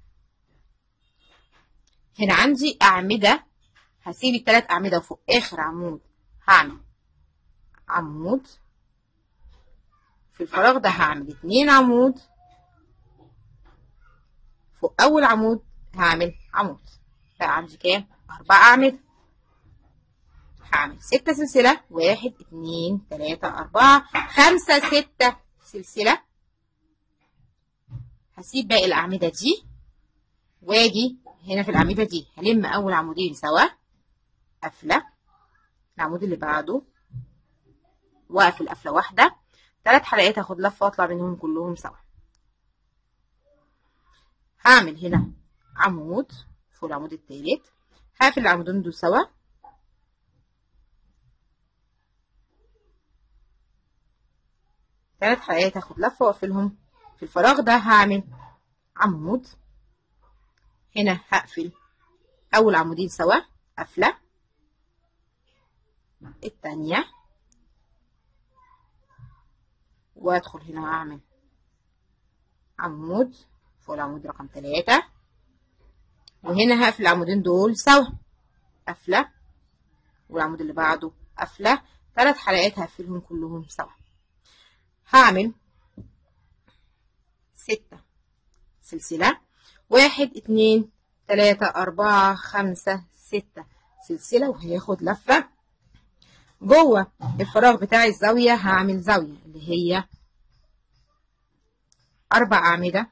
S1: هنا عندي أعمدة هسيب التلات أعمدة وفوق آخر عمود هعمل عمود في الفراغ ده هعمل اتنين عمود فوق أول عمود هعمل عمود بقى عندي كام؟ أربع أعمدة هعمل ستة سلسلة واحد اتنين تلاتة أربعة خمسة ستة سلسلة هسيب باقي الأعمدة دي واجي هنا في الأعمدة دي هلم أول عمودين سوا قفلة العمود اللي بعده وأقفل قفلة واحدة تلات حلقات هاخد لفة وأطلع منهم كلهم سوا هعمل هنا عمود فوق العمود التالت هقفل العمودين دول سوا تلات حلقات هاخد لفة واقفلهم في الفراغ ده هعمل عمود هنا هقفل أول عمودين سوا قفلة التانية وادخل هنا هعمل عمود فوق العمود رقم تلاتة وهنا هقفل العمودين دول سوا قفلة والعمود اللي بعده قفلة تلات حلقات هقفلهم كلهم سوا هعمل ستة سلسلة واحد اتنين تلاتة أربعة خمسة ستة سلسلة وهياخد لفة جوه الفراغ بتاع الزاوية هعمل زاوية اللي هي أربع أعمدة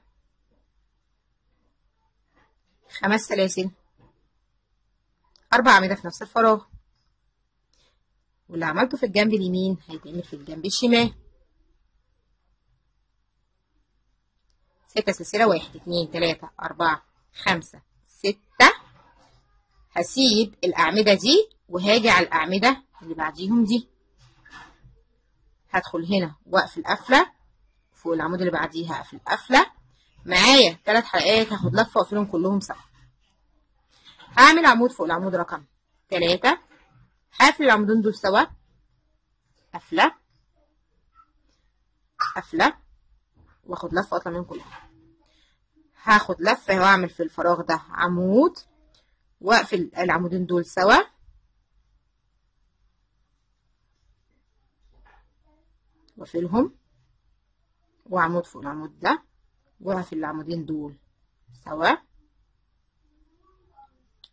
S1: خمس سلاسل أربع أعمدة في نفس الفراغ واللي عملته في الجنب اليمين هيتعمل في الجنب الشمال ستة سلسلة واحد اتنين تلاتة أربعة خمسة ستة هسيب الأعمدة دي وهاجي على الأعمدة اللي بعديهم دي هدخل هنا وأقفل قفلة فوق العمود اللي بعديها أقفل قفلة معايا تلات حلقات هاخد لفة وأقفلهم كلهم سوا هعمل عمود فوق العمود رقم تلاتة هقفل العمودين دول سوا قفلة قفلة واخد لفة واطلع منهم كلهم هاخد لفة واعمل في الفراغ ده عمود واقفل العمودين دول سوا واقفلهم وعمود فوق العمود ده واقفل العمودين دول سوا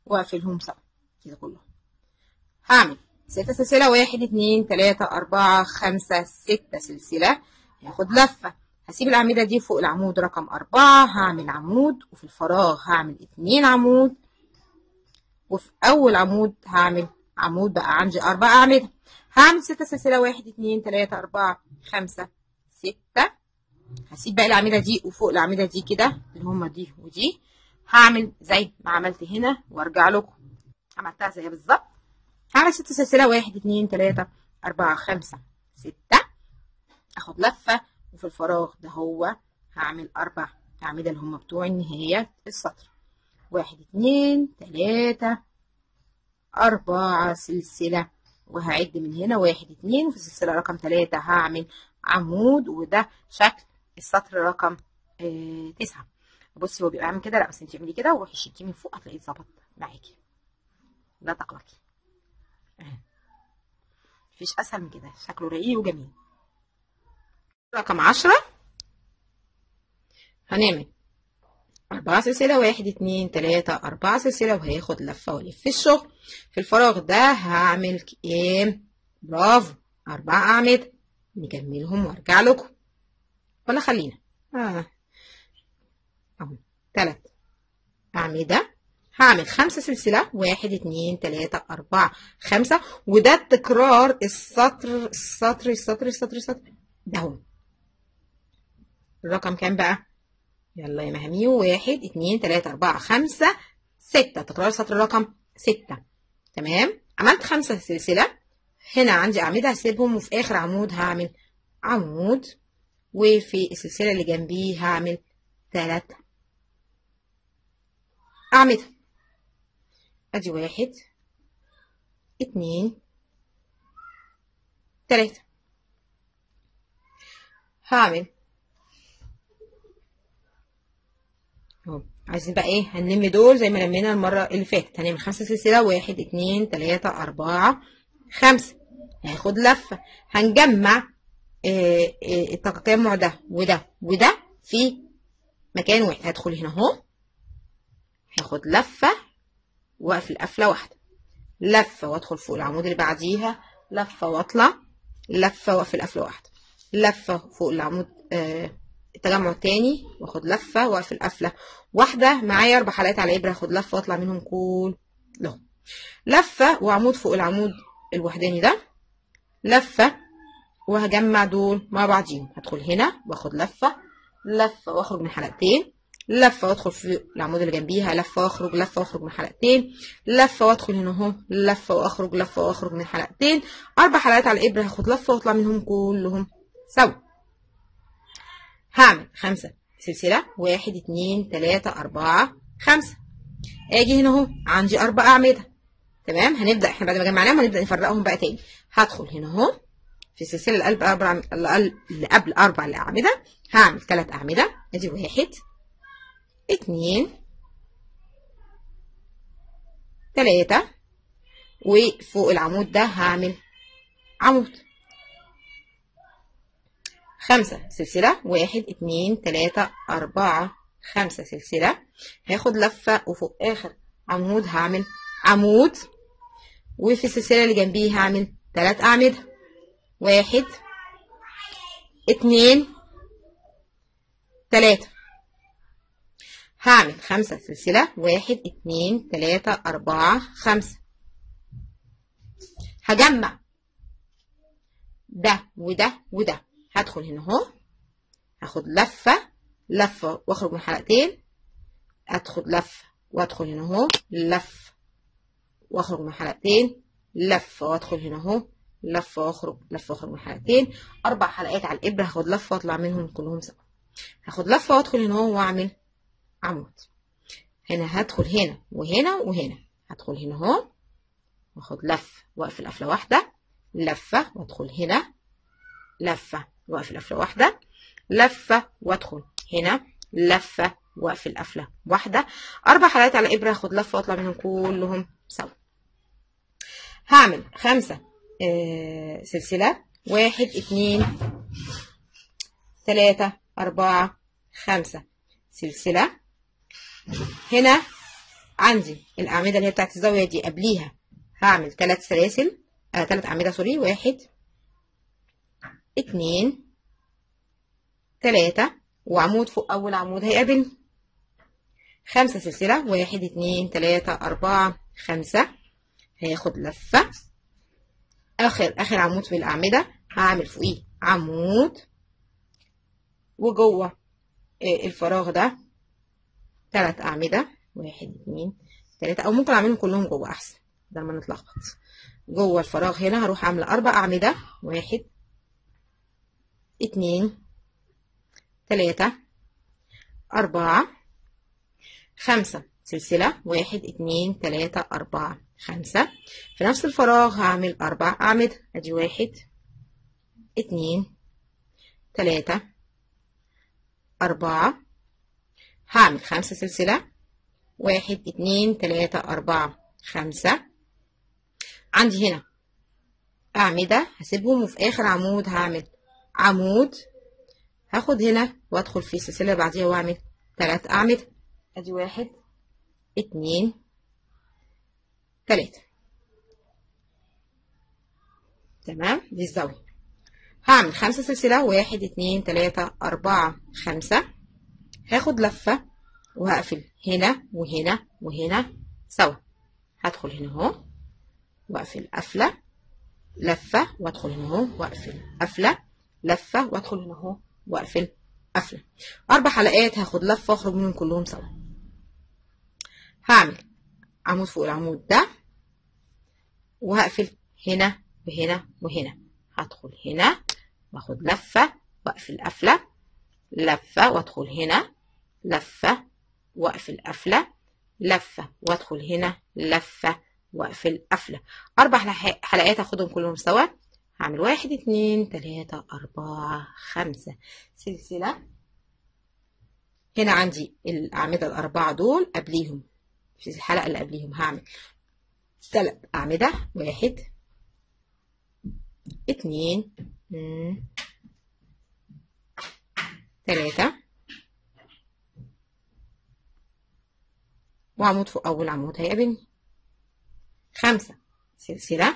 S1: واقفلهم سوا كده كلهم هعمل ستة سلسلة واحد اتنين تلاتة أربعة خمسة ستة سلسلة هاخد لفة هسيب الأعمدة دي فوق العمود رقم أربعة هعمل عمود وفي الفراغ هعمل اتنين عمود وفي أول عمود هعمل عمود بقى عندي أربع أعمدة هعمل ستة سلسلة واحد اتنين تلاتة أربعة خمسة ستة هسيب بقى الأعمدة دي وفوق الأعمدة دي كده اللي هما دي ودي هعمل زي ما عملت هنا وارجع لكم عملتها زي بالظبط هعمل ست سلسلة واحد اتنين تلاتة أربعة خمسة ستة اخد لفة وفي الفراغ ده هو هعمل أربع أعمدة اللي هما بتوع نهاية السطر واحد اتنين تلاتة أربعة سلسلة وهعد من هنا واحد اتنين وفي السلسلة رقم تلاتة هعمل عمود وده شكل السطر رقم اه تسعة بصي هو بيبقى عامل كده لا بس انت اعملي كده وروحي شديه من فوق هتلاقيه اتظبط معاكي لا تقلقي مفيش اسهل من كده شكله رقيق وجميل رقم عشرة هنعمل أربعة سلسلة واحد اتنين تلاتة أربعة سلسلة وهياخد لفة وألف في الشغل في الفراغ ده هعمل كام برافو أربع أعمدة نكملهم وأرجع لكم ولا خلينا آه. أهو تلات أعمدة هعمل خمسة سلسلة واحد اتنين تلاتة أربعة خمسة وده تكرار السطر السطر السطر السطر السطر ده هو الرقم كام بقى؟ يلا يا مهاميو واحد اتنين تلاتة أربعة خمسة ستة تكرار سطر رقم ستة تمام عملت خمسة سلسلة هنا عندي أعمدة هسيبهم وفي آخر عمود هعمل عمود وفي السلسلة اللي جنبيه هعمل تلات أعمدة أدي واحد اتنين تلاتة هعمل اهو عايزين بقى ايه هنلم دول زي ما لمينا المرة اللي فاتت هنعمل خمسة سلسلة واحد اتنين تلاتة أربعة خمسة هاخد لفة هنجمع آه آه التجمع ده وده وده في مكان واحد هدخل هنا اهو هاخد لفة واقفل قفلة واحدة لفة وادخل فوق العمود اللي بعديها لفة واطلع لفة واقفل قفلة واحدة لفة فوق العمود آه التجمع التاني واخد لفة واقفل قفلة واحدة معايا اربع حلقات على ابرة هاخد لفة واطلع منهم كلهم لفة وعمود فوق العمود الوحداني ده لفة وهجمع دول مع بعضيهم هدخل هنا واخد لفة لفة واخرج من حلقتين لفة وادخل في العمود اللي جنبيها لفة واخرج لفة واخرج من حلقتين لفة وادخل هنا اهو لفة واخرج لفة واخرج من حلقتين اربع حلقات على الابرة هاخد لفة واطلع منهم كلهم سوا هعمل خمسة سلسلة واحد اتنين تلاتة أربعة خمسة اجي هنا اهو عندي أربع أعمدة تمام هنبدأ احنا بعد ما جمعناهم هنبدأ نفرقهم بقى تاني هدخل هنا اهو في السلسلة اللي قبل أربع اللي قبل أربع الأعمدة هعمل تلات أعمدة ادي واحد اتنين تلاتة وفوق العمود ده هعمل عمود خمسة سلسلة واحد اتنين تلاتة أربعة خمسة سلسلة هاخد لفة وفوق آخر عمود هعمل عمود وفي السلسلة اللي جنبيه هعمل تلات أعمدة واحد اتنين تلاتة هعمل خمسة سلسلة واحد اتنين تلاتة أربعة خمسة هجمع ده وده وده هدخل هنا اهو هاخد لفة لفة واخرج من حلقتين ادخل لفة وادخل هنا اهو لفة واخرج من حلقتين لفة وادخل هنا اهو لفة واخرج لفة واخرج من حلقتين اربع حلقات على الابرة هاخد لفة واطلع منهم كلهم سوا هاخد لفة وادخل هنا اهو واعمل عمود هنا هدخل هنا وهنا وهنا هدخل هنا اهو واخد لفة واقفل قفلة واحدة لفة وادخل هنا لفة واقفل قفلة واحدة لفة وادخل هنا لفة واقفل قفلة واحدة أربع حلقات على إبرة هاخد لفة واطلع منهم كلهم سوا هعمل خمسة آه سلسلة واحد اتنين تلاتة أربعة خمسة سلسلة هنا عندي الأعمدة اللي هي بتاعت الزاوية دي قبليها هعمل ثلاث سلاسل آه ثلاث أعمدة سوري واحد اتنين تلاتة وعمود فوق أول عمود هيقابلني خمسة سلسلة واحد اتنين تلاتة أربعة خمسة هياخد لفة آخر آخر عمود في الأعمدة هعمل فوقيه عمود وجوه الفراغ ده تلات أعمدة واحد اتنين تلاتة أو ممكن أعملهم كلهم جوه أحسن بدل ما نتلخبط جوه الفراغ هنا هروح عاملة أربع أعمدة واحد اتنين تلاتة أربعة خمسة سلسلة واحد اتنين تلاتة أربعة خمسة في نفس الفراغ هعمل أربع أعمدة أدي واحد اتنين تلاتة أربعة هعمل خمسة سلسلة واحد اتنين تلاتة أربعة خمسة عندي هنا أعمدة هسيبهم وفي آخر عمود هعمل عمود هاخد هنا وادخل في السلسلة بعديها واعمل تلات أعمدة ادي واحد اتنين تلاتة تمام دي الزاوية هعمل خمسة سلسلة واحد اتنين تلاتة أربعة خمسة هاخد لفة وهقفل هنا وهنا وهنا سوا هدخل هنا اهو واقفل قفلة لفة وادخل هنا اهو واقفل قفلة لفة وادخل هنا اهو واقفل قفلة أربع حلقات هاخد لفة واخرج منهم كلهم سوا هعمل عمود فوق العمود ده وهقفل هنا وهنا وهنا هدخل هنا واخد لفة واقفل قفلة لفة وادخل هنا لفة واقفل قفلة لفة وادخل هنا لفة واقفل قفلة أربع حلقات هاخدهم كلهم سوا هعمل واحد اتنين تلاتة أربعة خمسة سلسلة هنا عندي الأعمدة الأربعة دول قبليهم في الحلقة اللي قبليهم هعمل تلات أعمدة واحد اتنين تلاتة وعمود فوق أول عمود هيقابلني خمسة سلسلة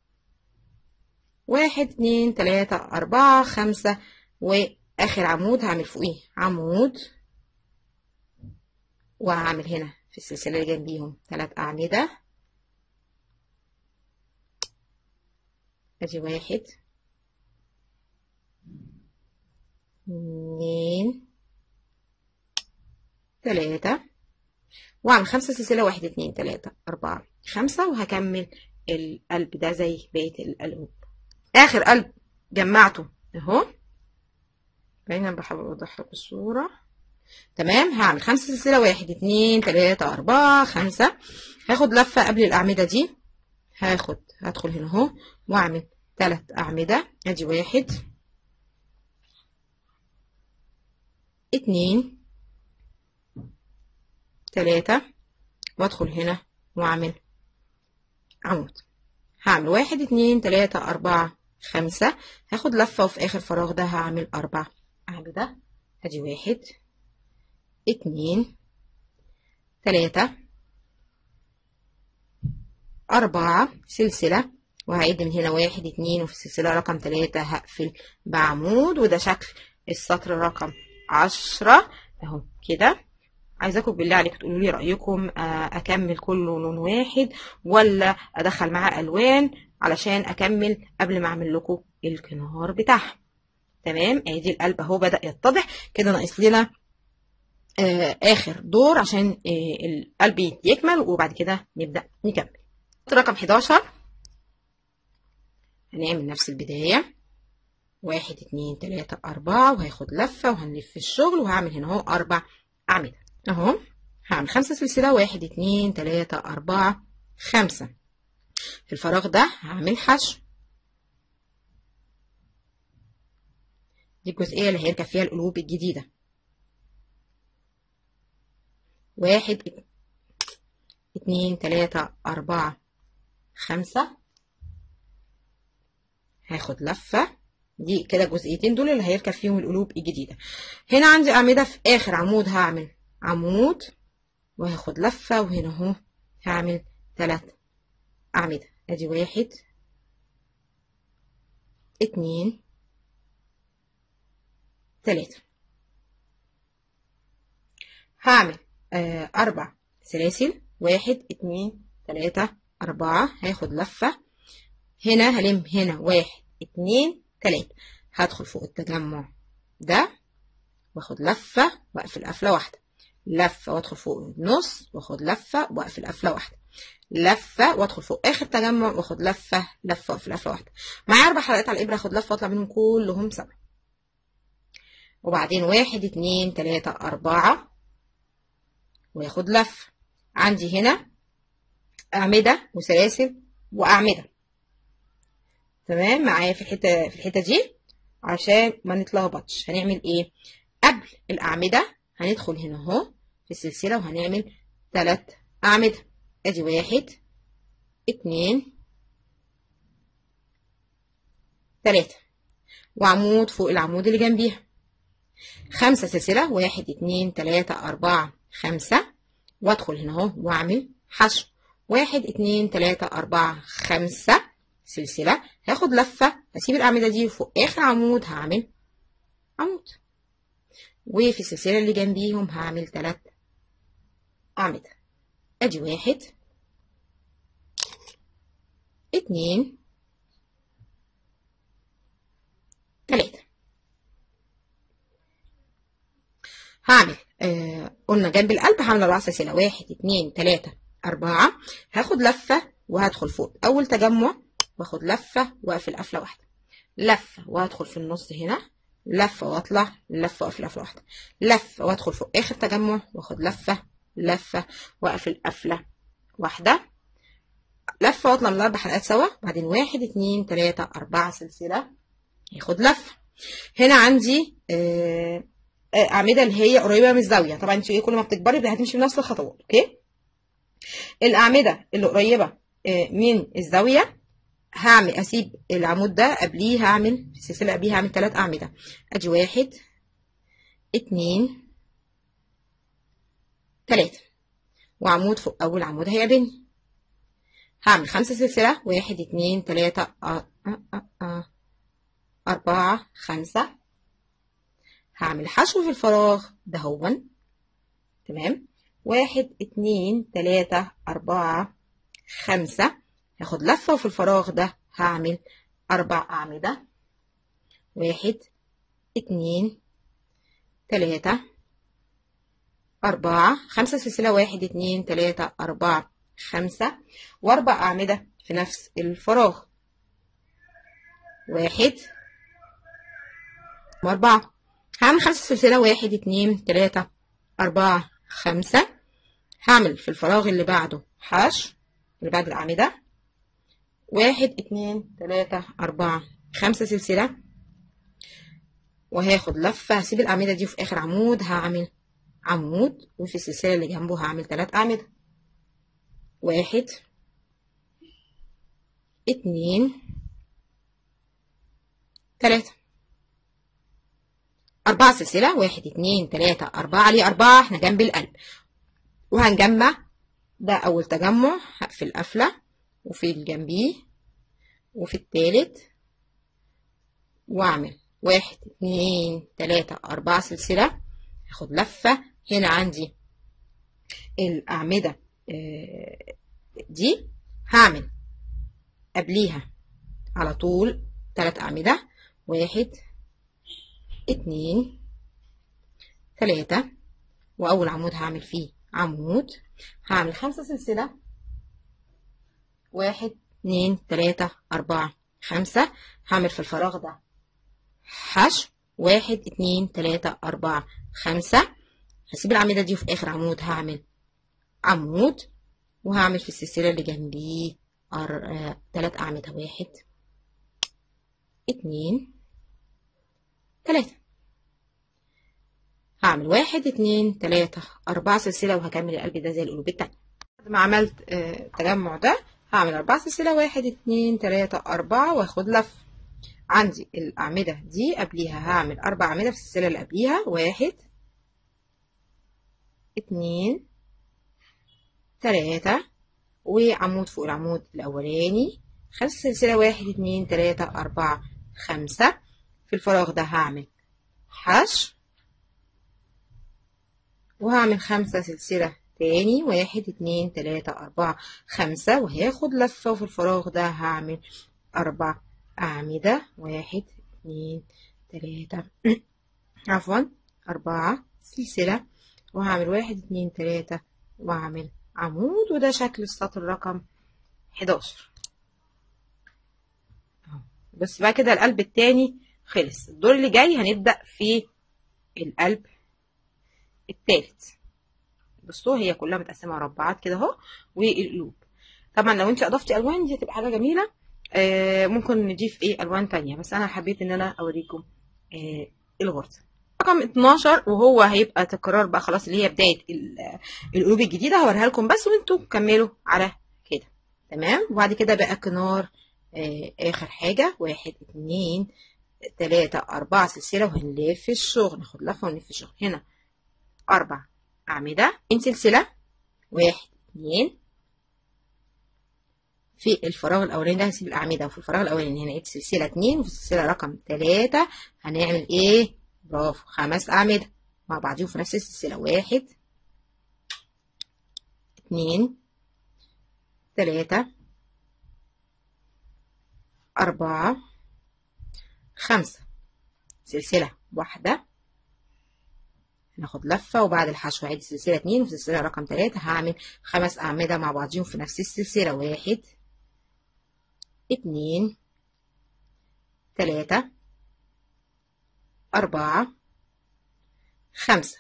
S1: واحد اتنين تلاتة أربعة خمسة وآخر عمود هعمل فوقيه عمود وهعمل هنا في السلسلة اللي جنبيهم تلات أعمدة أدي واحد اتنين تلاتة وأعمل خمسة سلسلة واحد اتنين تلاتة أربعة خمسة وهكمل القلب ده زي بقية القلوب آخر قلب جمعته أهو باينة بحاول أوضح لكم الصورة تمام هعمل خمسة سلسلة واحد اتنين تلاتة أربعة خمسة هاخد لفة قبل الأعمدة دي هاخد هدخل هنا اهو وأعمل تلات أعمدة أدي واحد اتنين تلاتة وأدخل هنا وأعمل عمود هعمل واحد اتنين تلاتة أربعة خمسة هاخد لفة وفي آخر فراغ ده هعمل أربع أعمدة أدي واحد اتنين تلاتة أربعة سلسلة وهعد من هنا واحد اتنين وفي السلسلة رقم تلاتة هقفل بعمود وده شكل السطر رقم عشرة اهو كده عايزاكم بالله عليكم تقولوا لي رأيكم أكمل كله لون واحد ولا أدخل معاه ألوان علشان أكمل قبل ما أعمل لكم الكنار بتاعها تمام ادي القلب اهو بدأ يتضح كده ناقص لنا آه اخر دور عشان آه القلب يكمل وبعد كده نبدأ نكمل رقم 11 هنعمل نفس البداية واحد اتنين تلاتة أربعة وهاخد لفة وهنلف الشغل وهعمل هنا اهو أربع أعمدة اهو هعمل خمسة سلسلة واحد اتنين تلاتة أربعة خمسة في الفراغ ده هعمل حشو دي الجزئية اللي هيركب فيها القلوب الجديدة واحد اتنين تلاتة أربعة خمسة هاخد لفة دي كده الجزئيتين دول اللي هيركب فيهم القلوب الجديدة هنا عندي أعمدة في آخر عمود هعمل عمود وهاخد لفة وهنا اهو هعمل تلات أعمدة ادي واحد اتنين تلاتة هعمل آه أربع سلاسل واحد اتنين تلاتة أربعة هاخد لفة هنا هلم هنا واحد اتنين تلاتة هدخل فوق التجمع ده واخد لفة واقفل قفلة واحدة لفة وادخل فوق النص واخد لفة واقفل قفلة واحدة لفة وادخل فوق اخر تجمع واخد لفة لفة واقفل قفلة واحدة معايا اربع حلقات على الابرة اخد لفة واطلع منهم كلهم سبعة وبعدين واحد اتنين تلاتة اربعة وياخد لفة عندي هنا اعمدة وسلاسل واعمدة تمام معايا في الحتة في الحتة دي عشان ما نتلخبطش هنعمل ايه قبل الاعمدة هندخل هنا اهو في السلسلة وهنعمل تلات اعمدة ادي واحد اتنين تلاتة وعمود فوق العمود اللي جنبيها خمسة سلسلة واحد اتنين تلاتة أربعة خمسة وادخل هنا اهو واعمل حشو واحد اتنين تلاتة أربعة خمسة سلسلة هاخد لفة هسيب الأعمدة دي وفوق آخر عمود هعمل عمود وفي السلسلة اللي جنبيهم هعمل تلات أعمدة أدي واحد اتنين تلاتة هعمل آه قلنا جنب القلب هعمل أربع سلسلة واحد اتنين تلاتة أربعة هاخد لفة وهدخل فوق أول تجمع واخد لفة واقفل قفلة واحدة لفة وهدخل في النص هنا لفة واطلع لفة واقفل قفلة واحدة لفة وادخل فوق آخر تجمع واخد لفة لفة واقفل قفلة واحدة لفة واطلع من الأربع حلقات سوا بعدين واحد اتنين تلاتة أربعة سلسلة ياخد لفة هنا عندي آه أعمدة اللي هي قريبة من الزاوية طبعا انت كل ما بتكبري هتمشي بنفس الخطوات اوكي الأعمدة اللي قريبة آه من الزاوية هعمل اسيب العمود ده قبليه هعمل في السلسله قبليه هعمل ثلاث اعمده ادي واحد اتنين تلاته وعمود فوق اول عمود هيقابلني هعمل خمسه سلسله واحد اتنين تلاته أ... أ... أ... أ... اربعه خمسه هعمل حشو في الفراغ ده هو تمام واحد اتنين تلاته اربعه خمسه هاخد لفة وفي الفراغ ده هعمل أربع أعمدة واحد اتنين تلاتة أربعة خمسة سلسلة واحد اتنين تلاتة أربعة خمسة وأربع أعمدة في نفس الفراغ واحد وأربعة هعمل خمسة سلسلة واحد اتنين تلاتة أربعة خمسة هعمل في الفراغ اللي بعده حشو اللي بعد الأعمدة واحد اتنين تلاتة أربعة خمسة سلسلة وهاخد لفة هسيب الأعمدة دي في آخر عمود هعمل عمود وفي السلسلة اللي جنبه هعمل تلات أعمدة واحد اتنين تلاتة أربعة سلسلة واحد اتنين تلاتة أربعة ليه أربعة احنا جنب القلب وهنجمع ده أول تجمع هقفل قفلة وفي الجنبيه وفي التالت واعمل واحد اتنين تلاتة أربعة سلسلة هاخد لفة هنا عندي الأعمدة دي هعمل قبليها على طول تلات أعمدة واحد اتنين تلاتة وأول عمود هعمل فيه عمود هعمل خمسة سلسلة واحد اتنين تلاتة أربعة خمسة هعمل في الفراغ ده حشو واحد اتنين تلاتة أربعة خمسة هسيب الأعمدة دي وفي آخر عمود هعمل عمود وهعمل في السلسلة اللي جنبيه أر... آه... تلات أعمدة واحد اتنين تلاتة هعمل واحد اتنين تلاتة أربعة سلسلة وهكمل القلب ده زي القلوب التانية بعد ما عملت التجمع ده هعمل أربعة سلسلة واحد اتنين تلاتة أربعة واخد لف عندي الأعمدة دي قبليها هعمل أربع أعمدة في السلسلة اللي قبليها واحد اتنين تلاتة وعمود فوق العمود الأولاني خمسة سلسلة واحد اتنين تلاتة أربعة خمسة في الفراغ ده هعمل حشو وهعمل خمسة سلسلة تاني واحد اتنين تلاتة أربعة خمسة وهاخد لفة وفي الفراغ ده هعمل أربع أعمدة واحد اتنين تلاتة عفوا أربعة سلسلة وهعمل واحد اتنين تلاتة وأعمل عمود وده شكل السطر رقم حداشر بس بقى كده القلب التاني خلص الدور اللي جاي هنبدأ في القلب التالت بصوا هي كلها متقسمة مربعات كده اهو والقلوب طبعا لو انت اضفتي الوان دي هتبقى حاجة جميلة آه ممكن نضيف ايه الوان تانية بس انا حبيت ان انا اوريكم آه الغرزة رقم 12 وهو هيبقى تكرار بقى خلاص اللي هي بداية القلوب الجديدة هوريها لكم بس وانتوا كملوا على كده تمام وبعد كده بقى كنار آه اخر حاجة واحد اتنين تلاتة اربعة سلسلة وهنلف الشغل ناخد لفة ونلف الشغل هنا اربع اعمدة اتنين سلسلة واحد اتنين في الفراغ الاولاني ده هسيب الاعمدة وفي الفراغ الاولاني هنا سلسلة اتنين وفي السلسلة رقم تلاتة هنعمل ايه برافو خمس اعمدة مع بعضهم في نفس السلسلة واحد اتنين تلاتة أربعة خمسة سلسلة واحدة هناخد لفة وبعد الحشو هعيد السلسلة اتنين وفي السلسلة رقم تلاتة هعمل خمس أعمدة مع بعضهم في نفس السلسلة واحد اتنين تلاتة أربعة خمسة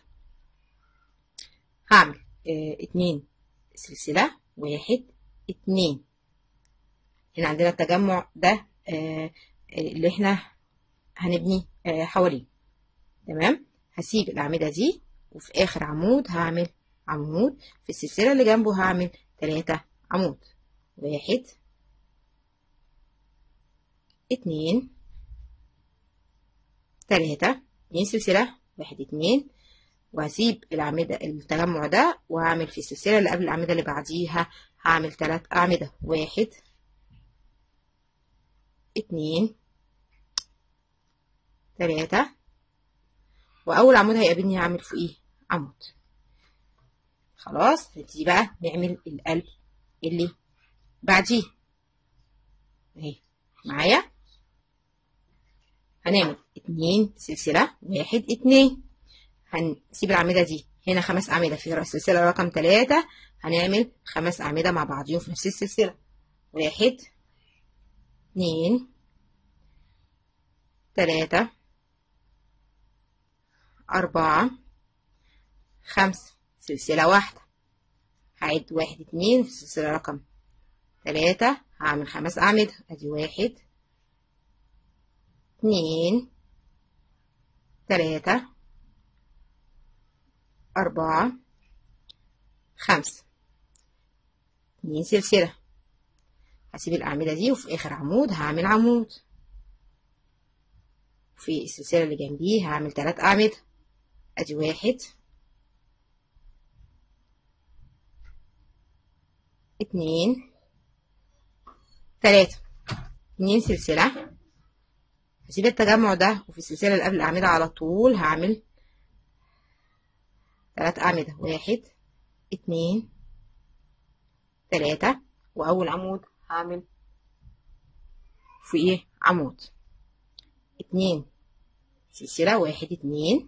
S1: هعمل اه اتنين سلسلة واحد اتنين هنا عندنا التجمع ده آه اللي احنا هنبني آه حواليه تمام هسيب الأعمدة دي وفي آخر عمود هعمل عمود في السلسلة اللي جنبه هعمل تلاتة عمود واحد اتنين تلاتة اتنين سلسلة واحد اتنين وهسيب الأعمدة التجمع ده وهعمل في السلسلة اللي قبل الأعمدة اللي بعديها هعمل تلات أعمدة واحد اتنين تلاتة وأول عمود هيقابلني هعمل فوقيه عمود خلاص نبتدي بقى نعمل القلب اللي بعديه اهي معايا هنعمل اتنين سلسلة واحد اتنين هنسيب الأعمدة دي هنا خمس أعمدة في السلسلة رقم تلاتة هنعمل خمس أعمدة مع بعضهم في نفس السلسلة واحد اتنين تلاتة أربعة خمسة سلسلة واحدة هعد واحد اتنين في السلسلة رقم تلاتة هعمل خمس أعمدة أدي واحد اتنين تلاتة أربعة خمسة اتنين سلسلة هسيب الأعمدة دي وفي آخر عمود هعمل عمود في السلسلة اللي جنبيه هعمل تلات أعمدة أدي واحد اتنين تلاتة اتنين سلسلة هسيب التجمع ده وفي السلسلة اللي قبل الأعمدة على طول هعمل تلات أعمدة واحد اتنين تلاتة وأول عمود هعمل فوقيه عمود اتنين سلسلة واحد اتنين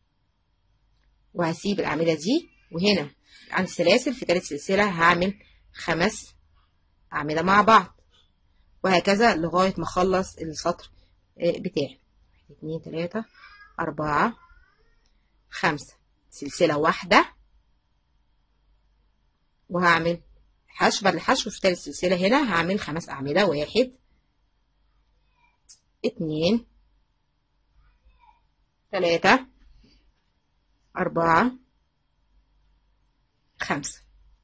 S1: وهسيب الأعمدة دي وهنا عند السلاسل في تالت سلسلة هعمل خمس أعمدة مع بعض وهكذا لغاية ما أخلص السطر بتاعي واحد اتنين تلاتة أربعة خمسة سلسلة واحدة وهعمل حشو بعد الحشو في تالت سلسلة هنا هعمل خمس أعمدة واحد اتنين تلاتة أربعة خمسة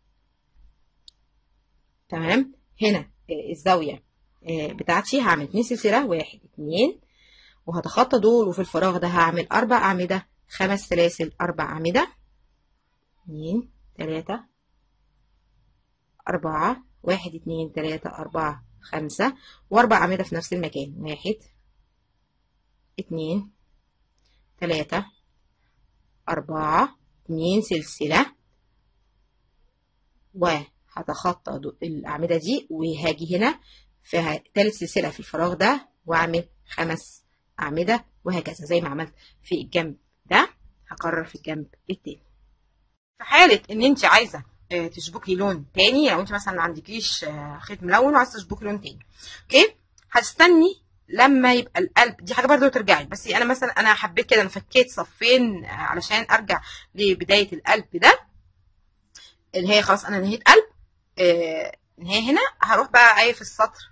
S1: تمام هنا الزاوية بتاعتي هعمل اتنين سلسلة واحد اتنين وهتخطى دول وفي الفراغ ده هعمل أربع أعمدة خمس سلاسل أربع أعمدة اتنين تلاتة أربعة واحد اتنين تلاتة أربعة خمسة وأربع أعمدة في نفس المكان واحد اتنين تلاتة أربعة اتنين سلسلة وهتخطى دو- الأعمدة دي وهاجي هنا في تالت سلسلة في الفراغ ده وأعمل خمس أعمدة وهكذا زي ما عملت في الجنب ده هكرر في الجنب التاني في حالة إن أنت عايزة آه، تشبكي لون تاني لو أنت مثلا ما عندكيش آه، خيط ملون وعايزة تشبكي لون تاني أوكي هتستني لما يبقى القلب دي حاجه برضو ترجعي بس انا مثلا انا حبيت كده انا فكيت صفين آه، علشان ارجع لبدايه القلب ده اللي هي خلاص انا نهيت قلب آه نهايه هنا هروح بقى ايه في السطر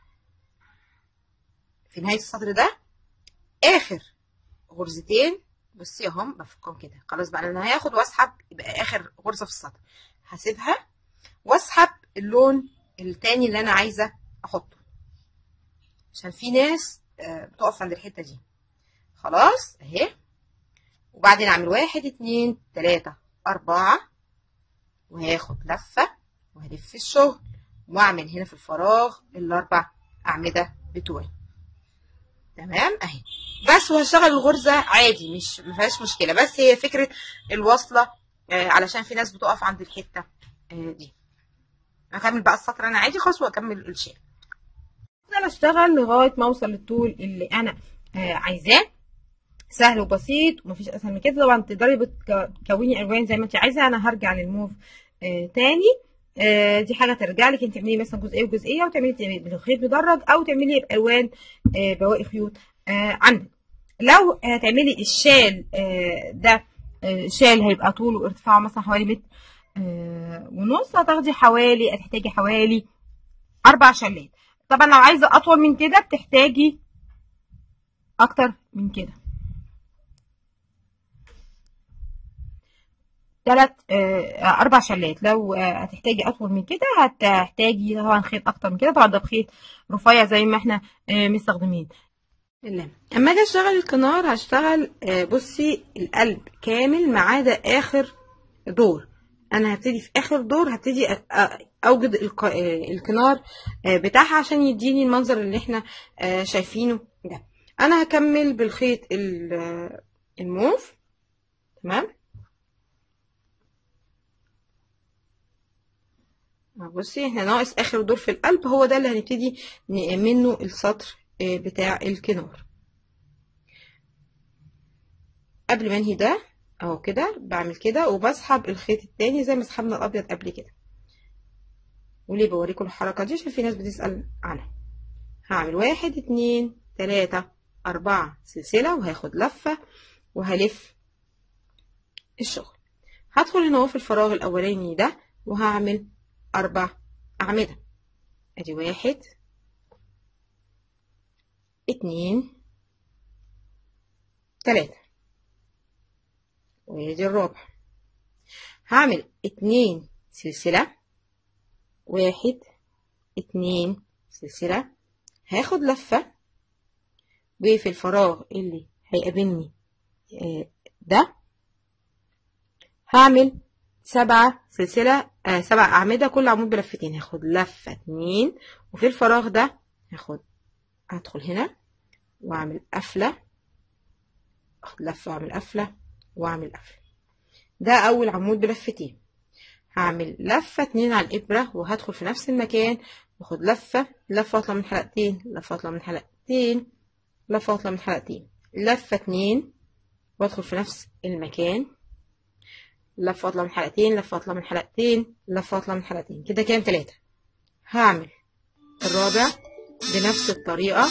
S1: في نهايه السطر ده اخر غرزتين بصي اهم بفكهم كده خلاص بقى انا هاخد واسحب يبقى اخر غرزه في السطر هسيبها واسحب اللون التاني اللي انا عايزه احطه عشان في ناس آه، بتقف عند الحته دي خلاص اهي وبعدين اعمل واحد اتنين تلاته اربعه وهاخد لفه وهلف الشغل واعمل هنا في الفراغ الاربع اعمده بتوعي تمام اهي بس وهشتغل الغرزه عادي مش ما فيهاش مشكله بس هي فكره الوصله آه، علشان في ناس بتقف عند الحته آه، دي هكمل بقى السطر انا عادي خلاص واكمل الشيء افضل اشتغل لغايه ما اوصل للطول اللي انا آه، عايزاه سهل وبسيط ومفيش اسهل من كده طبعا تقدري بتك- تكوني الوان زي ما انت عايزه انا هرجع للموف آه تاني آه دي حاجه ترجع لك انت تعملي مثلا جزئيه وجزئيه وتعملي بالخيط مدرج او تعملي بالوان آه بواقي خيوط آه عندك لو هتعملي الشال آه ده آه شال هيبقى طوله وارتفاعه مثلا حوالي متر آه ونص هتاخدي حوالي هتحتاجي حوالي اربع شلات طبعا لو عايزه اطول من كده بتحتاجي اكتر من كده ثلاث اربع شلات لو آه، هتحتاجي اطول من كده هتحتاجي طبعا خيط اكتر من كده طبعا ده بخيط رفيع زي ما احنا آه، مستخدمين اللام اما اجي اشتغل الكنار هشتغل آه، بصي القلب كامل ما عدا اخر دور انا هبتدي في اخر دور هبتدي أ- أ- اوجد الق- آه، الكنار آه، بتاعها عشان يديني المنظر اللي احنا آه، شايفينه ده انا هكمل بالخيط ال- آه، الموف تمام بصي احنا ناقص اخر دور في القلب هو ده اللي هنبتدي ن- منه السطر آه، بتاع الكنار قبل ما انهي ده اهو كده بعمل كده وبسحب الخيط التاني زي ما سحبنا الابيض قبل كده وليه بوريكم الحركه دي عشان في ناس بتسال عنها هعمل واحد اتنين تلاته اربعه سلسله وهاخد لفه وهلف الشغل هدخل هنا اهو في الفراغ الاولاني ده وهعمل اربع اعمده ادي واحد اتنين تلاته وادي الرابع هعمل اتنين سلسله واحد اتنين سلسله هاخد لفه وفي الفراغ اللي هيقابلني آه، ده هعمل سبعة سلسلة آه سبع أعمدة كل عمود بلفتين هاخد لفة اتنين وفي الفراغ ده هاخد هدخل هنا وأعمل قفلة أخد لفة وأعمل قفلة وأعمل قفلة ده أول عمود بلفتين هعمل لفة اتنين على الإبرة وهدخل في نفس المكان واخد لفة لفة واطلع من حلقتين لفة واطلع من حلقتين لفة واطلع من حلقتين لفة اتنين وادخل في نفس المكان لفة واطلع من حلقتين لفة واطلع من حلقتين لفة واطلع من حلقتين كده كام تلاتة هعمل الرابع بنفس الطريقة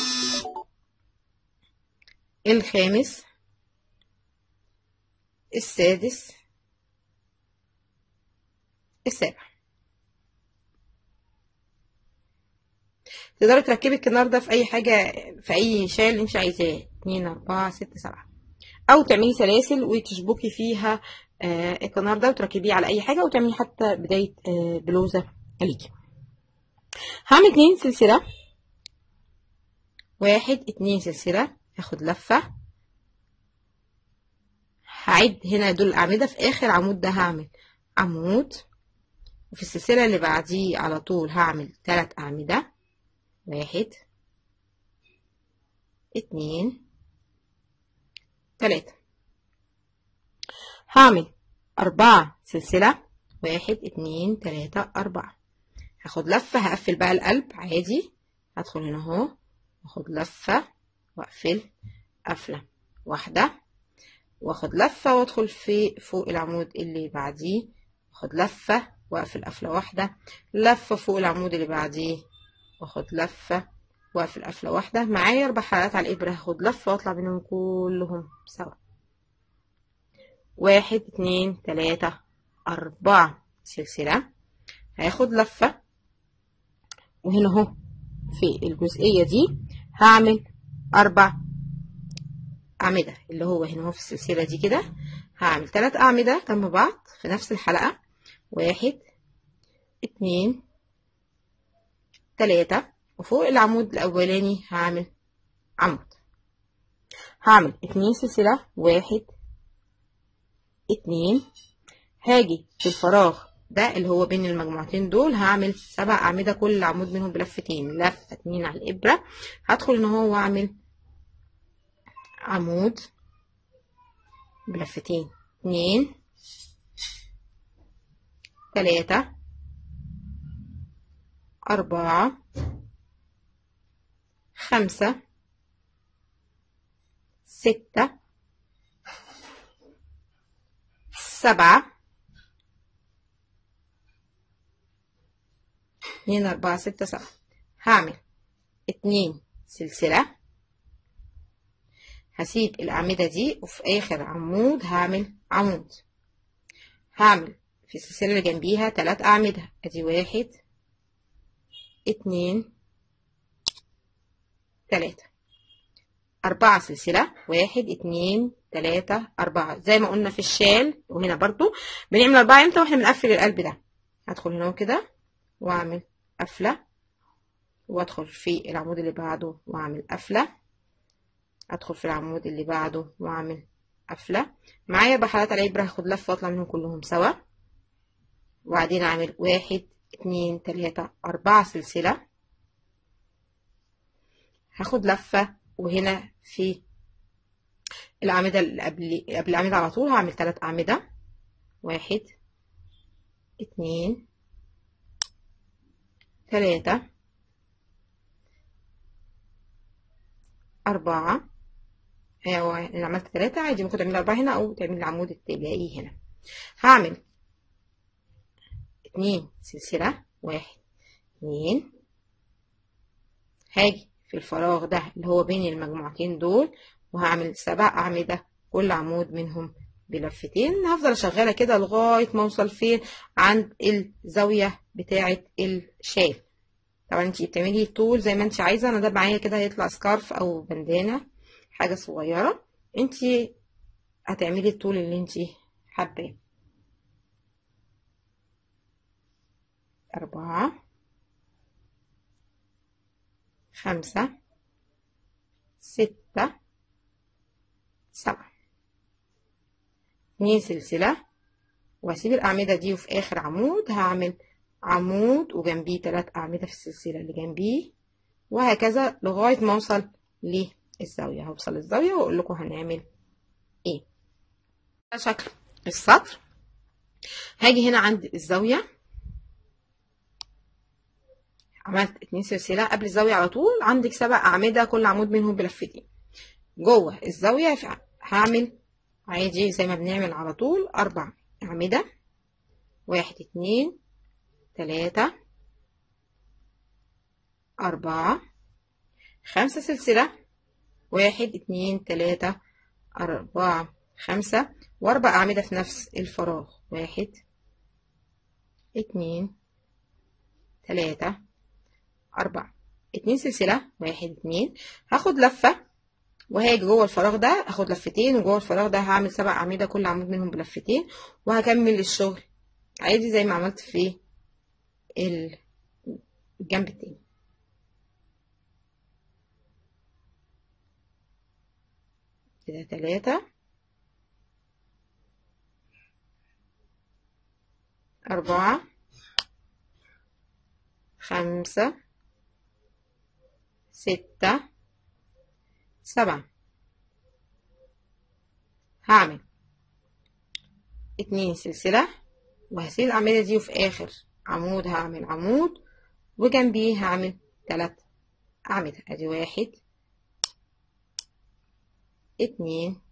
S1: الخامس السادس السابع تقدري تركبي الكنار ده في اي حاجة في اي شال انت عايزاه اتنين اربعة ستة سبعة او تعملي سلاسل وتشبكي فيها آه الكنار ده وتركبيه على اي حاجة وتعملي حتى بداية آه بلوزة ليكي هعمل اتنين سلسلة واحد اتنين سلسلة هاخد لفة هعد هنا دول الأعمدة في آخر عمود ده هعمل عمود وفي السلسلة اللي بعديه على طول هعمل تلات أعمدة واحد اتنين تلاتة هعمل أربعة سلسلة واحد اتنين تلاتة أربعة هاخد لفة هقفل بقى القلب عادي هدخل هنا اهو واخد لفة واقفل قفلة واحدة واخد لفة وادخل في فوق العمود اللي بعديه واخد لفة واقفل قفلة واحدة لفة فوق العمود اللي بعديه واخد لفة واقفل قفلة واحدة معايا أربع حلقات على الإبرة هاخد لفة واطلع بينهم كلهم سوا واحد اتنين تلاتة أربعة سلسلة هاخد لفة وهنا اهو في الجزئية دي هعمل أربع أعمدة اللي هو هنا اهو في السلسلة دي كده هعمل تلات أعمدة جنب بعض في نفس الحلقة واحد اتنين تلاتة وفوق العمود الأولاني هعمل عمود هعمل اتنين سلسلة واحد اتنين هاجي في الفراغ ده اللي هو بين المجموعتين دول هعمل سبع أعمدة كل عمود منهم بلفتين لفة اتنين على الإبرة هدخل ان هو واعمل عمود بلفتين اتنين تلاتة أربعة خمسة ستة سبعة اتنين أربعة ستة سبعة هعمل اتنين سلسلة هسيب الأعمدة دي وفي آخر عمود هعمل عمود هعمل في السلسلة اللي جنبيها تلات أعمدة أدي واحد اتنين تلاتة أربعة سلسلة واحد اتنين تلاتة أربعة زي ما قلنا في الشال وهنا برضو بنعمل أربعة امتى واحنا بنقفل القلب ده هدخل هنا كده وأعمل قفلة وأدخل في العمود اللي بعده وأعمل قفلة أدخل في العمود اللي بعده وأعمل قفلة معايا بحلقات على الإبرة هاخد لفة وأطلع منهم كلهم سوا وبعدين أعمل واحد اتنين تلاتة أربعة سلسلة هاخد لفة وهنا في الأعمدة اللي قبل قبل الأعمدة على طول هعمل تلات أعمدة واحد اتنين تلاتة أربعة هو أنا عملت تلاتة عادي ممكن تعملي أربعة هنا أو تعملي العمود التجائي هنا هعمل اتنين سلسلة واحد اتنين هاجي في الفراغ ده اللي هو بين المجموعتين دول وهعمل سبع أعمدة كل عمود منهم بلفتين هفضل شغالة كده لغاية ما اوصل فين عند الزاوية بتاعة الشال طبعا انتي بتعملي طول زي ما انتي عايزة انا ده معايا كده هيطلع سكارف او بندانة حاجة صغيرة انتي هتعملي الطول اللي انتي حباه أربعة خمسة ستة سبعة اتنين سلسلة وهسيب الأعمدة دي وفي آخر عمود هعمل عمود وجنبيه تلات أعمدة في السلسلة اللي جنبيه وهكذا لغاية ما أوصل للزاوية هوصل الزاوية وأقول لكم هنعمل إيه ده شكل السطر هاجي هنا عند الزاوية عملت اتنين سلسلة قبل الزاوية على طول عندك سبع أعمدة كل عمود منهم بلفتين جوه الزاوية هعمل عادي زي ما بنعمل على طول أربع أعمدة واحد اتنين تلاتة أربعة خمسة سلسلة واحد اتنين تلاتة أربعة خمسة وأربع أعمدة في نفس الفراغ واحد اتنين تلاتة أربعة اتنين سلسلة واحد اتنين هاخد لفة وهاجي جوه الفراغ ده اخد لفتين وجوه الفراغ ده هعمل سبع أعمدة كل عمود منهم بلفتين وهكمل الشغل عادي زي ما عملت في الجنب التاني كده تلاتة أربعة خمسة ستة سبعة هعمل اتنين سلسلة وهسيب الأعمدة دي وفي آخر عمود هعمل عمود وجنبيه هعمل تلات أعمدة أدي واحد اتنين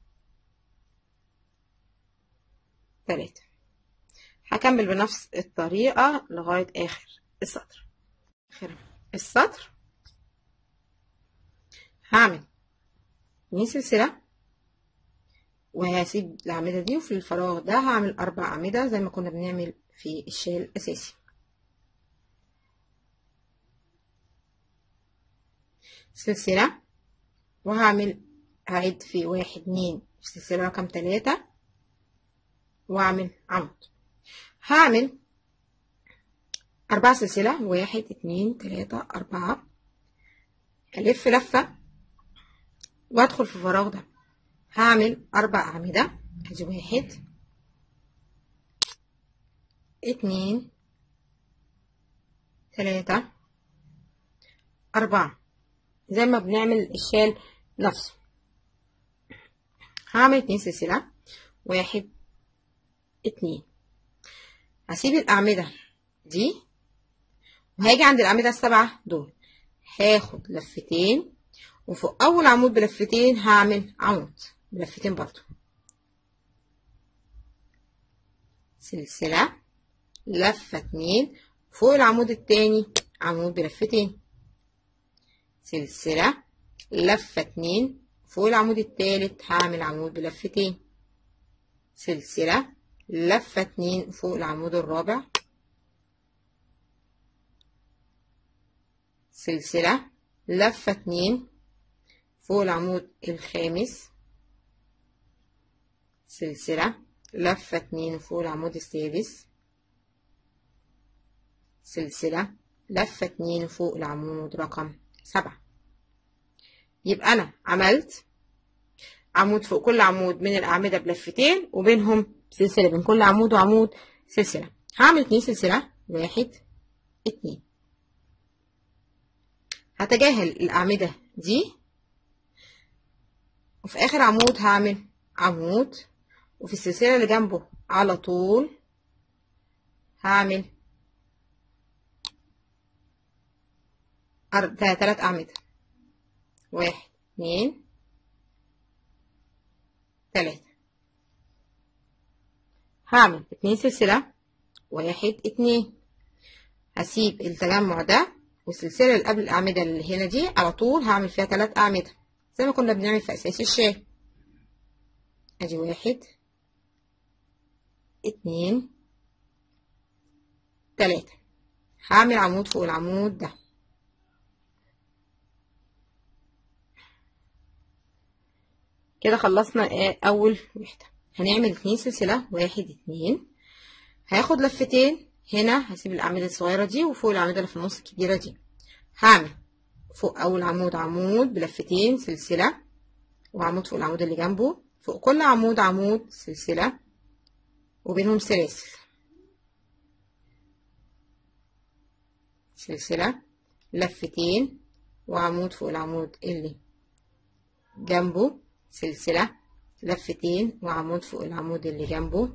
S1: تلاتة هكمل بنفس الطريقة لغاية آخر السطر آخر السطر هعمل اتنين سلسلة وهسيب الأعمدة دي وفي الفراغ ده هعمل أربع أعمدة زي ما كنا بنعمل في الشال الأساسي سلسلة وهعمل هعد في واحد اتنين سلسلة رقم تلاتة وأعمل عمود هعمل أربع سلسلة واحد اتنين تلاتة أربعة ألف لفة وأدخل في الفراغ ده هعمل أربع أعمدة أدي واحد اتنين تلاتة أربعة زي ما بنعمل الشال نفسه هعمل اتنين سلسلة واحد اتنين هسيب الأعمدة دي وهاجي عند الأعمدة السبعة دول هاخد لفتين وفوق أول عمود بلفتين هعمل عمود بلفتين برضو سلسلة لفة اتنين فوق العمود التاني عمود بلفتين سلسلة لفة اتنين فوق العمود التالت هعمل عمود بلفتين سلسلة لفة اتنين فوق العمود الرابع سلسلة لفة اتنين فوق العمود الخامس سلسلة لفة اتنين فوق العمود السادس سلسلة لفة اتنين فوق العمود رقم سبعة يبقى أنا عملت عمود فوق كل عمود من الأعمدة بلفتين وبينهم سلسلة بين كل عمود وعمود سلسلة هعمل اتنين سلسلة واحد اتنين هتجاهل الأعمدة دي وفي آخر عمود هعمل عمود وفي السلسلة اللي جنبه على طول هعمل أر- تلات أعمدة واحد اتنين تلاتة هعمل اتنين سلسلة واحد اتنين هسيب التجمع ده والسلسلة اللي قبل الأعمدة اللي هنا دي على طول هعمل فيها تلات أعمدة زي ما كنا بنعمل في أساس الشاي أدي واحد اتنين تلاتة هعمل عمود فوق العمود ده كده خلصنا آه، أول وحدة هنعمل اتنين سلسلة واحد اتنين هاخد لفتين هنا هسيب الأعمدة الصغيرة دي وفوق الأعمدة اللي في النص الكبيرة دي هعمل فوق أول عمود عمود بلفتين سلسلة وعمود فوق العمود اللي جنبه فوق كل عمود عمود سلسلة وبينهم سلاسل سلسلة لفتين وعمود فوق العمود اللي جنبه سلسلة لفتين وعمود فوق العمود اللي جنبه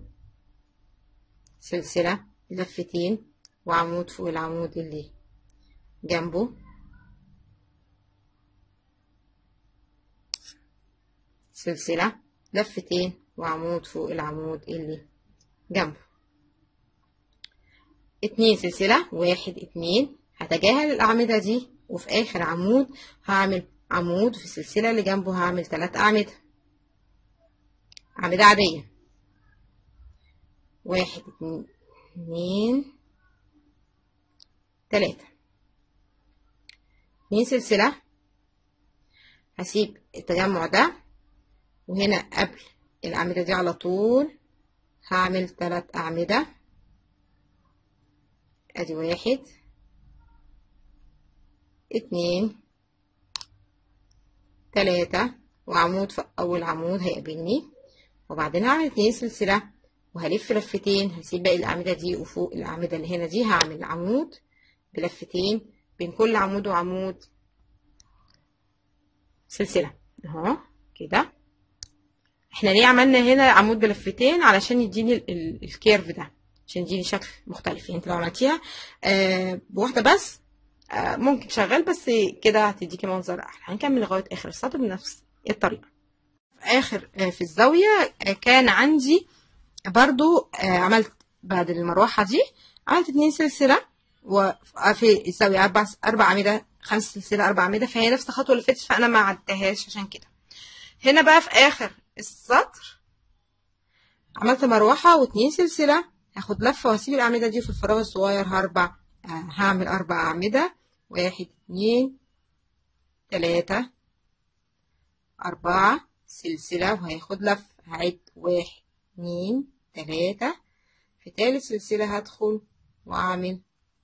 S1: سلسلة لفتين وعمود فوق العمود اللي جنبه سلسلة لفتين وعمود فوق العمود اللي جنبه اتنين سلسلة واحد اتنين هتجاهل الأعمدة دي وفي آخر عمود هعمل عمود في السلسلة اللي جنبه هعمل تلات أعمدة أعمدة عادية واحد اتنين تلاتة اتنين سلسلة هسيب التجمع ده وهنا قبل الأعمدة دي على طول هعمل تلات أعمدة أدي واحد اتنين تلاتة وعمود في أول عمود هيقابلني وبعدين هعمل اتنين سلسلة وهلف لفتين هسيب باقي الأعمدة دي وفوق الأعمدة اللي هنا دي هعمل عمود بلفتين بين كل عمود وعمود سلسلة اهو كده احنا ليه عملنا هنا عمود بلفتين علشان يديني ال- ال- الكيرف ده عشان يديني شكل مختلف يعني انت لو عملتيها آه بواحدة بس آه ممكن شغال بس كده هتديكي منظر احلى هنكمل لغاية اخر السطر بنفس الطريقة في اخر آه في الزاوية آه كان عندي برضو آه عملت بعد المروحة دي عملت اتنين سلسلة وفي الزاوية أربع أربع أعمدة خمس سلسلة أربع أعمدة فهي نفس الخطوة اللي فاتت فأنا ما عدتهاش عشان كده هنا بقى في آخر السطر عملت مروحة واتنين سلسلة هاخد لفة وهسيب الأعمدة دي في الفراغ الصغير هربع آه، هعمل أربع أعمدة واحد اتنين تلاتة أربعة سلسلة وهياخد لفة هعد واحد اتنين تلاتة في تالت سلسلة هدخل وأعمل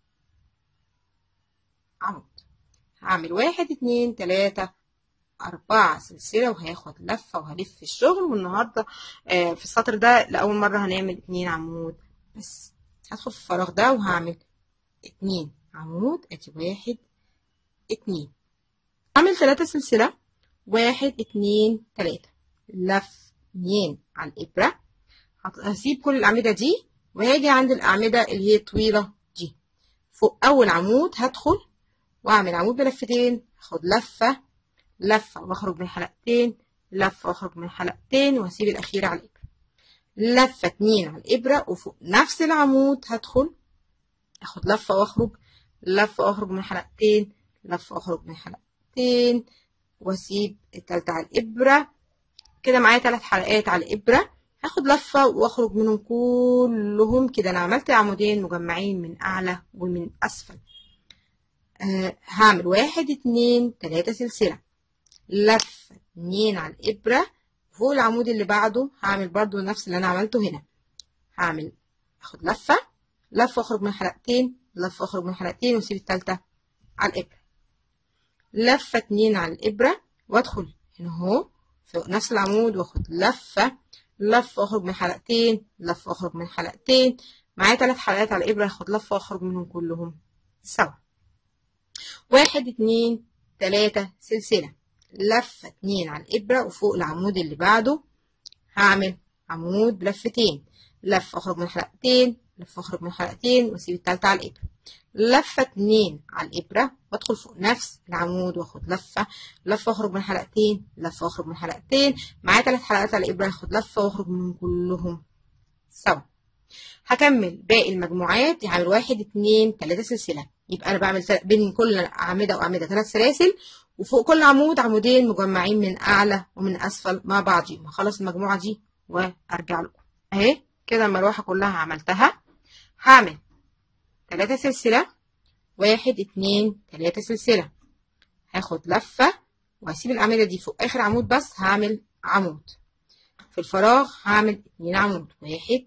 S1: عمود هعمل واحد اتنين تلاتة أربعة سلسلة وهاخد لفة وهلف الشغل والنهاردة آه، في السطر ده لأول مرة هنعمل اتنين عمود بس هدخل في الفراغ ده وهعمل اتنين عمود ادي واحد اتنين هعمل تلاتة سلسلة واحد اتنين تلاتة لف اتنين على الإبرة هت- هسيب كل الأعمدة دي وهاجي عند الأعمدة اللي هي طويلة دي فوق أول عمود هدخل وأعمل عمود بلفتين هاخد لفة لفة واخرج من حلقتين لفة واخرج من حلقتين وهسيب الأخيرة على الإبرة لفة اتنين على الإبرة وفوق نفس العمود هدخل اخد لفة واخرج لفة واخرج من حلقتين لفة واخرج من حلقتين واسيب التالتة على الإبرة كده معايا تلات حلقات على الإبرة هاخد لفة واخرج منهم كلهم كده أنا عملت عمودين مجمعين من أعلى ومن أسفل آه هعمل واحد اتنين تلاتة سلسلة لفة اتنين على الإبرة فوق العمود اللي بعده هعمل برضو نفس اللي أنا عملته هنا هعمل اخد لفة لفة اخرج من حلقتين لفة اخرج من حلقتين واسيب التالتة على الإبرة لفة اتنين على الإبرة وادخل هنا اهو فوق نفس العمود واخد لفة لفة اخرج من حلقتين لفة اخرج من حلقتين معايا تلات حلقات على الإبرة هاخد لفة واخرج منهم كلهم سوا واحد اتنين تلاتة سلسلة لفة اتنين على الإبرة وفوق العمود اللي بعده هعمل عمود بلفتين لفة اخرج من حلقتين لفة اخرج من حلقتين واسيب التالتة على الإبرة لفة اتنين على الإبرة وادخل فوق نفس العمود واخد لفة لفة اخرج من حلقتين لفة اخرج من حلقتين معايا تلات حلقات على الإبرة هاخد لفة واخرج منهم كلهم سوا هكمل باقي المجموعات هعمل واحد اتنين تلاتة سلسلة يبقى أنا بعمل تل- بين كل أعمدة وأعمدة تلات سلاسل وفوق كل عمود عمودين مجمعين من أعلى ومن أسفل مع بعضهم هخلص المجموعة دي وأرجع لكم أهي كده المروحة كلها عملتها هعمل تلاتة سلسلة واحد اتنين تلاتة سلسلة هاخد لفة وهسيب الأعمدة دي فوق آخر عمود بس هعمل عمود في الفراغ هعمل اتنين عمود واحد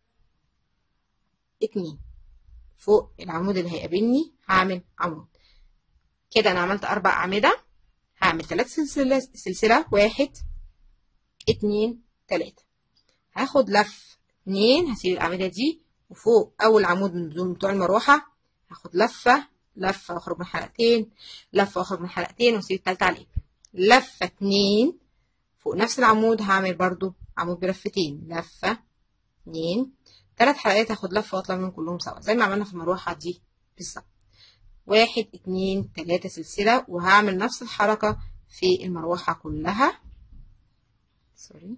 S1: اتنين فوق العمود اللي هيقابلني هعمل عمود كده انا عملت اربع اعمده هعمل ثلاث سلسله سلسله واحد اتنين تلاته هاخد لف اتنين هسيب الاعمده دي وفوق اول عمود من دول بتوع المروحه هاخد لفه لفه واخرج من حلقتين لفه واخرج من حلقتين واسيب التالتة على الابره لفه اتنين فوق نفس العمود هعمل برضو عمود بلفتين لفه اتنين تلات حلقات هاخد لفه واطلع منهم كلهم سوا زي ما عملنا في المروحه دي بالظبط واحد اتنين تلاتة سلسلة وهعمل نفس الحركة في المروحة كلها سوري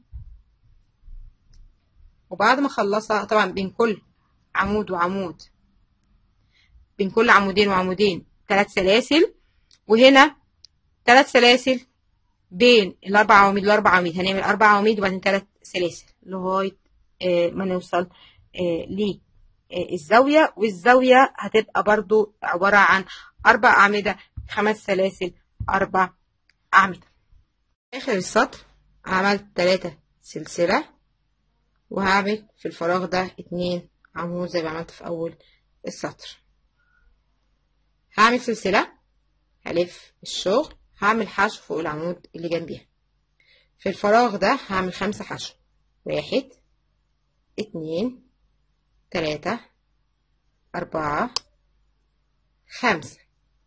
S1: وبعد ما اخلصها طبعا بين كل عمود وعمود بين كل عمودين وعمودين تلات سلاسل وهنا تلات سلاسل بين الاربع عواميد والاربع عواميد هنعمل اربع عواميد وبعدين تلات سلاسل لغايه آه، ما نوصل آه، ل آه، الزاويه والزاويه هتبقى برضو عباره عن اربع اعمده خمس سلاسل اربع اعمده اخر السطر عملت تلاتة سلسله وهعمل في الفراغ ده اتنين عمود زي ما عملت في اول السطر هعمل سلسله هلف الشغل هعمل حشو فوق العمود اللي جنبيها في الفراغ ده هعمل خمسة حشو واحد اتنين تلاتة أربعة خمسة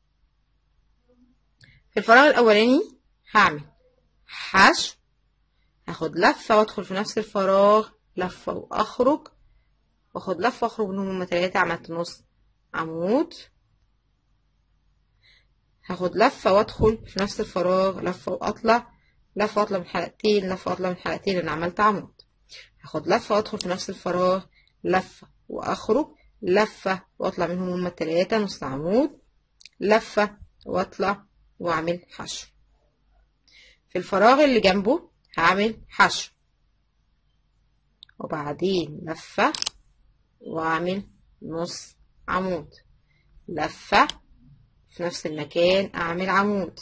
S1: في الفراغ الأولاني هعمل حشو هاخد لفة وادخل في نفس الفراغ لفة وأخرج واخد لفة واخرج منهم هما تلاتة عملت نص عمود هاخد لفة وادخل في نفس الفراغ لفة واطلع لفة واطلع من حلقتين لفة واطلع من حلقتين انا عملت عمود هاخد لفة وادخل في نفس الفراغ لفة واخرج لفة واطلع منهم هما التلاتة نص عمود لفة واطلع واعمل حشو في الفراغ اللي جنبه هعمل حشو وبعدين لفة واعمل نص عمود لفة في نفس المكان اعمل عمود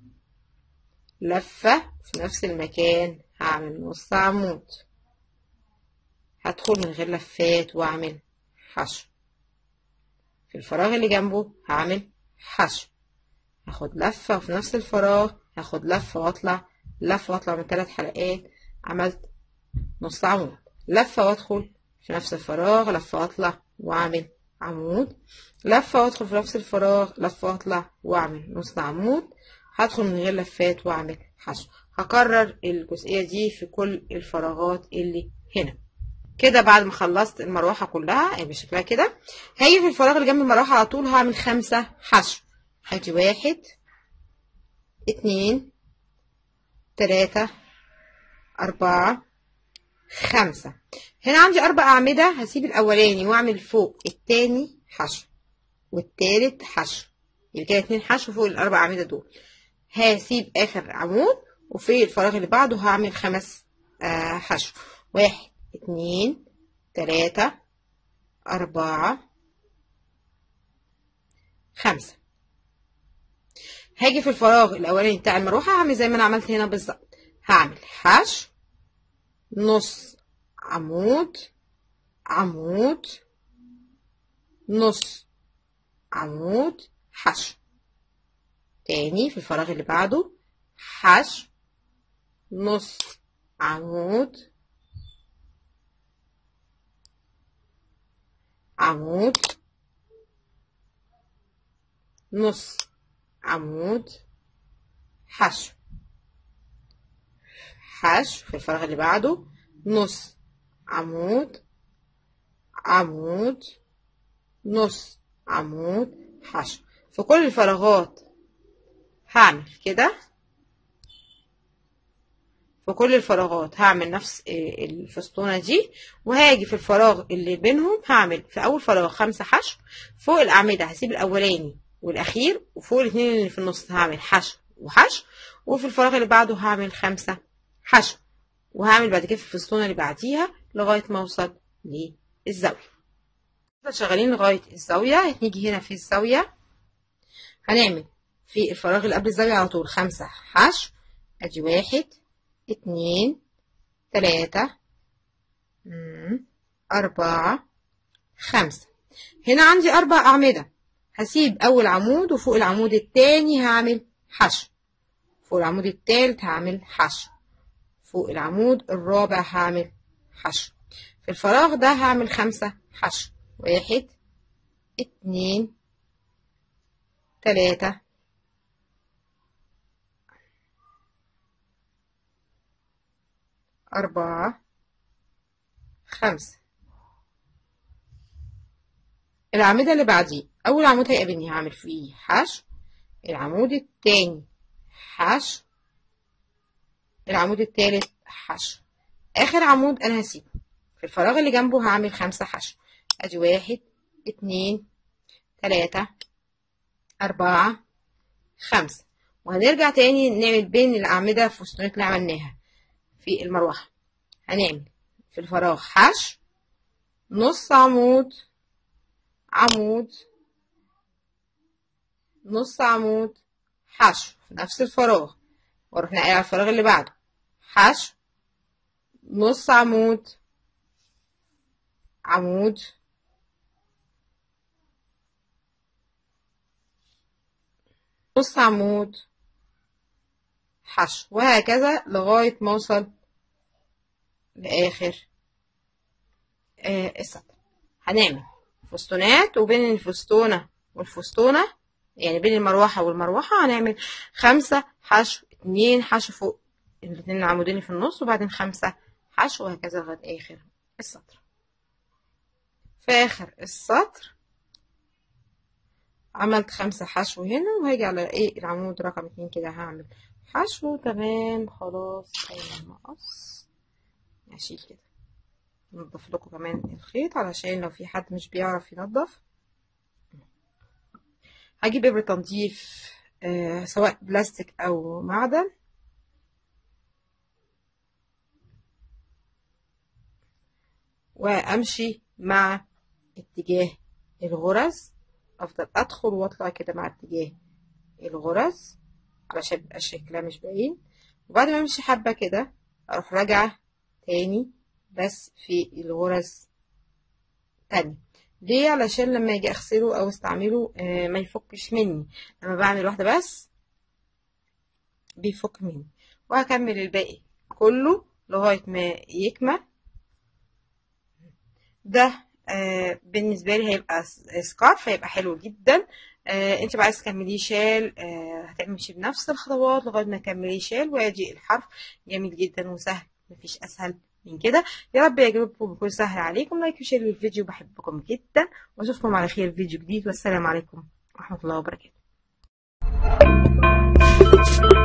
S1: لفة في نفس المكان هعمل نص عمود هدخل من غير لفات واعمل حشو في الفراغ اللي جنبه هعمل حشو هاخد لفة وفي نفس الفراغ هاخد لفة واطلع لفة واطلع من ثلاث حلقات عملت نص عمود لفة وادخل في نفس الفراغ لفة واطلع واعمل عمود لفة وادخل في نفس الفراغ لفة واطلع واعمل نص عمود هدخل من غير لفات واعمل حشو هكرر الجزئية دي في كل الفراغات اللي هنا كده بعد ما خلصت المروحة كلها بشكلها كده هاجي في الفراغ اللي جنب المروحة على طول هعمل خمسة حشو هاجي واحد اتنين تلاتة أربعة خمسة هنا عندي أربع أعمدة هسيب الأولاني وأعمل فوق التاني حشو والتالت حشو يبقى كده اتنين حشو فوق الأربع أعمدة دول هسيب آخر عمود وفي الفراغ اللي بعده هعمل خمس آه حشو واحد اتنين تلاتة أربعة خمسة هاجي في الفراغ الأولاني بتاع المروحة هعمل زي ما أنا عملت هنا بالظبط هعمل حشو نص عمود عمود نص عمود حشو تاني في الفراغ اللي بعده حشو نص عمود عمود نص عمود حشو حشو في الفراغ اللي بعده نص عمود عمود نص عمود حشو في كل الفراغات هعمل كده في كل الفراغات هعمل نفس الفسطونة دي وهاجي في الفراغ اللي بينهم هعمل في أول فراغ خمسة حشو فوق الأعمدة هسيب الأولاني والأخير وفوق الاتنين اللي في النص هعمل حشو وحشو وفي الفراغ اللي بعده هعمل خمسة حشو وهعمل بعد كده في الفسطونة اللي بعديها لغاية ما أوصل للزاوية شغالين لغاية الزاوية هنيجي هنا في الزاوية هنعمل في الفراغ اللي قبل الزاوية على طول خمسة حشو أدي واحد اتنين تلاتة أربعة خمسة هنا عندي أربع أعمدة هسيب أول عمود وفوق العمود التاني هعمل حشو فوق العمود التالت هعمل حشو فوق العمود الرابع هعمل حشو في الفراغ ده هعمل خمسة حشو واحد اتنين تلاتة أربعة خمسة الأعمدة اللي بعديه أول عمود هيقابلني هعمل فيه حشو العمود التاني حشو العمود التالت حشو آخر عمود أنا هسيبه في الفراغ اللي جنبه هعمل خمسة حشو أدي واحد اتنين تلاتة أربعة خمسة وهنرجع تاني نعمل بين الأعمدة الفستونات اللي عملناها في المروحة هنعمل في الفراغ حشو نص عمود عمود نص عمود حشو في نفس الفراغ واروح نقل على الفراغ اللي بعده حشو نص عمود عمود نص عمود حشو وهكذا لغاية ما اوصل لآخر آه السطر هنعمل فستونات وبين الفستونة والفستونة يعني بين المروحة والمروحة هنعمل خمسة حشو اتنين حشو فوق الاتنين العمودين في النص وبعدين خمسة حشو وهكذا لغاية آخر السطر في آخر السطر عملت خمسة حشو هنا وهاجي على ايه العمود رقم اتنين كده هعمل حشو تمام خلاص اي المقص هشيل كده نضف لكم كمان الخيط علشان لو في حد مش بيعرف ينضف هجيب ابرة تنظيف آه سواء بلاستيك او معدن وامشي مع اتجاه الغرز افضل ادخل واطلع كده مع اتجاه الغرز علشان يبقى شكلها مش باين وبعد ما امشي حبه كده اروح راجعه تاني بس في الغرز تاني ليه علشان لما اجي اغسله او استعمله آه ما يفكش مني لما بعمل واحده بس بيفك مني وهكمل الباقي كله لغايه ما يكمل ده آه بالنسبه لي هيبقى سكارف هيبقى حلو جدا آه انت بقى عايز تكمليه شال آه هتمشي بنفس الخطوات لغايه ما تكمليه شال ويجي الحرف جميل جدا وسهل مفيش اسهل من كده يا رب يعجبكم ويكون سهل عليكم لايك وشير للفيديو بحبكم جدا واشوفكم على خير فيديو جديد والسلام عليكم ورحمه الله وبركاته